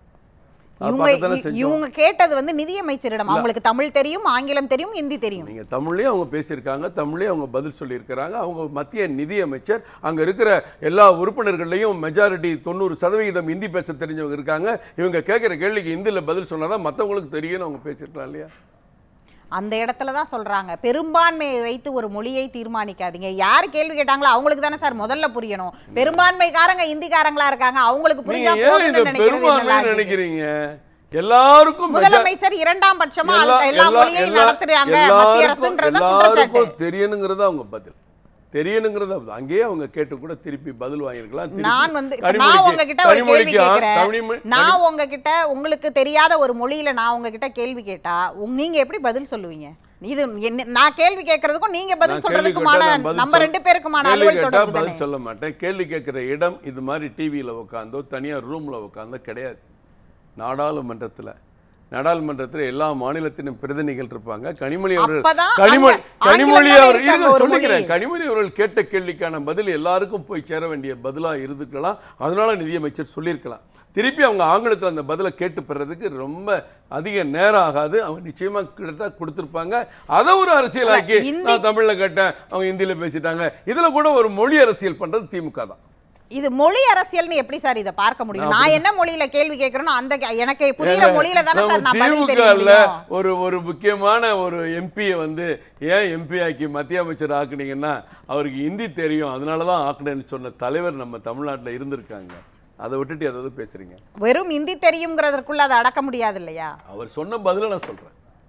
அது இவங்க பார்க்கத்தானே இ- செஞ்சோம். இவங்க கேட்டது வந்து நிதியமைச்சரிடம் அவங்களுக்கு தமிழ் தெரியும் ஆங்கிலம் தெரியும் ஹிந்தி தெரியும் நீங்க தமிழ்லயே அவங்க பேசியிருக்காங்க தமிழ்லயே அவங்க பதில் சொல்லியிருக்கிறாங்க அவங்க மத்திய நிதி அமைச்சர் அங்க இருக்கிற எல்லா உறுப்பினர்கள்லையும் மெஜாரிட்டி தொண்ணூறு சதவிகிதம் ஹிந்தி பேச தெரிஞ்சவங்க இருக்காங்க இவங்க கேட்குற கேள்விக்கு ஹிந்தியில் பதில் சொன்னாதான் மற்றவங்களுக்கு தெரியும்னு அவங்க பேசியிருக்கலாம் இல்லையா அந்த இடத்துல தான் சொல்றாங்க பெரும்பான்மையை வைத்து ஒரு மொழியை தீர்மானிக்காதீங்க யார் கேள்வி கேட்டாங்களோ அவங்களுக்கு தானே சார் முதல்ல புரியணும் பெரும்பான்மைக்காரங்க இந்திக்காரங்களா இருக்காங்க அவங்களுக்கு நீங்க புரிஞ்சா ஏன் இதை போதும்னு நினைக்கிறது என்ன பெரும்பான்மை logic? நினைக்கிறீங்க எல்லாருக்கும் major- முதலமைச்சர் இரண்டாம் பட்சமா எல்லா- எல்லா எல்லா- மொழியையும் எல்லா- நடத்துறாங்க மத்திய அரசுன்றத குற்றச்சாட்டு எல்லாருக்கும் தெரியணுங்கிறது அவங்க பதில் தெரியணுங்கிறது அது. அங்கேயே அவங்க கேட்டு கூட திருப்பி பதில் வாங்கியிருக்கலாம் திருப்பி நான் வந்து இப்ப கனிமொழிக்கு- நான் உங்ககிட்ட ஒரு கேள்வி கனிமொழிக்கு ஆ- கேட்கிறேன் கனிமொழி- நான் உங்ககிட்ட உங்களுக்கு தெரியாத ஒரு மொழியில நான் உங்ககிட்ட கேள்வி கேட்டா உங்க- நீங்க எப்படி பதில் சொல்லுவீங்க இது என்ன- நான் கேள்வி கேட்கறதுக்கும் நீங்க பதில் நான் கேள்வி சொல்றதுக்குமான கேட்டா நான் பதில் நம்ம சொல்ல- ரெண்டு பேருக்குமான கேள்வி அலுவல் கேட்டா தொடர்பு பதில் தானே சொல்ல மாட்டேன் கேள்வி கேட்குற இடம் இது மாதிரி டிவியில் உட்காந்தோ தனியார் ரூமில் உட்காந்தோ கிடையாது நாடாளுமன்றத்தில் நாடாளுமன்றத்தில் எல்லா மாநிலத்திலும் பிரதிநிதிகள் இருப்பாங்க கனிமொழி அவர்கள் அப்பதான் கனிமொழி அங்க கனிமொழி ஆங்கிலம் அவர் தானே இருக்கு அங்க இருங்க ஒரு சொல்லிக்கிறேன் மொழி. கனிமொழி அவர்கள் கேட்ட கேள்விக்கான பதில் எல்லாருக்கும் போய் சேர வேண்டிய பதிலா இருந்துக்கலாம் அதனால நிதியமைச்சர் சொல்லியிருக்கலாம் திருப்பி அவங்க ஆங்கிலத்தில் அந்த பதிலை கேட்டு பெறதுக்கு ரொம்ப அதிக நேரம் ஆகாது அவங்க நிச்சயமா கிட்ட கொடுத்துருப்பாங்க அதை ஒரு அரசியலாக்கி ஹிந்தி- நான் தமிழ்ல கேட்டேன் அவங்க ஹிந்தியில பேசிட்டாங்க இதுல கூட ஒரு மொழி அரசியல் பண்றது திமுக தான் இது மொழி அரசியல்னு எப்படி சார் இதை பார்க்க முடியும் நான் என்ன மொழியில கேள்வி கேட்கறேனோ அந்த கே- எனக்கு புரியுற மொழியில தானே நம்ம சார் நான் பதில் தெரிய திமுகல முடியும் ஒரு ஒரு முக்கியமான ஒரு எம்பியை வந்து ஏன் எம்பி ஆக்கி மத்திய அமைச்சர் ஆக்குனீங்கன்னா அவருக்கு ஹிந்தி தெரியும் அதனால தான் ஆக்குனேன்னு சொன்ன தலைவர் நம்ம தமிழ்நாட்டுல இருந்திருக்காங்க அதை விட்டுட்டு எதாவது பேசுறீங்க வெறும் ஹிந்தி தெரியுங்கிறதுக்குள்ள அதை அடக்க முடியாது இல்லையா அவர் சொன்ன பதில நான் சொல்றேன்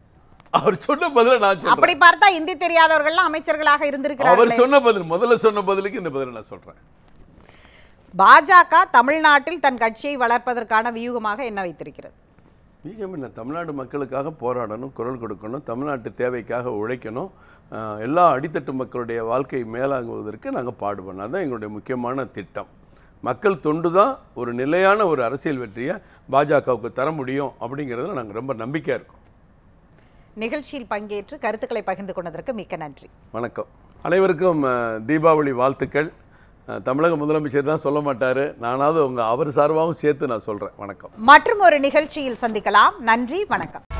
அவர் சொன்ன பதில நான் சொல்றேன் அப்படி பார்த்தா இந்தி தெரியாதவர்கள்லாம் அமைச்சர்களாக அவர் இருந்திருக்கிறார்கள் சொன்ன பதில் முதல்ல சொன்ன பதிலுக்கு இந்த பதில நான் சொல்றேன் பாஜக தமிழ்நாட்டில் தன் கட்சியை வளர்ப்பதற்கான வியூகமாக என்ன வைத்திருக்கிறது மிக என்ன தமிழ்நாடு மக்களுக்காக போராடணும் குரல் கொடுக்கணும் தமிழ்நாட்டு தேவைக்காக உழைக்கணும் ஆஹ் எல்லா அடித்தட்டு மக்களுடைய வாழ்க்கை மேலாங்குவதற்கு நாங்கள் பாடுபடணும் அதுதான் எங்களுடைய முக்கியமான திட்டம் மக்கள் தொண்டு தான் ஒரு நிலையான ஒரு அரசியல் வெற்றியை பாஜகவுக்கு தர முடியும் அப்படிங்கிறதுல நாங்கள் ரொம்ப நம்பிக்கையாக இருக்கோம் நிகழ்ச்சியில் பங்கேற்று கருத்துக்களை பகிர்ந்து கொண்டதற்கு மிக்க நன்றி வணக்கம் அனைவருக்கும் அஹ், தீபாவளி வாழ்த்துக்கள் அஹ், தமிழக முதலமைச்சர் தான் சொல்ல மாட்டார் நானாவது உங்கள் அவர் சார்பாகவும் சேர்த்து நான் சொல்கிறேன் வணக்கம் மற்றும் ஒரு நிகழ்ச்சியில் சந்திக்கலாம் நன்றி வணக்கம்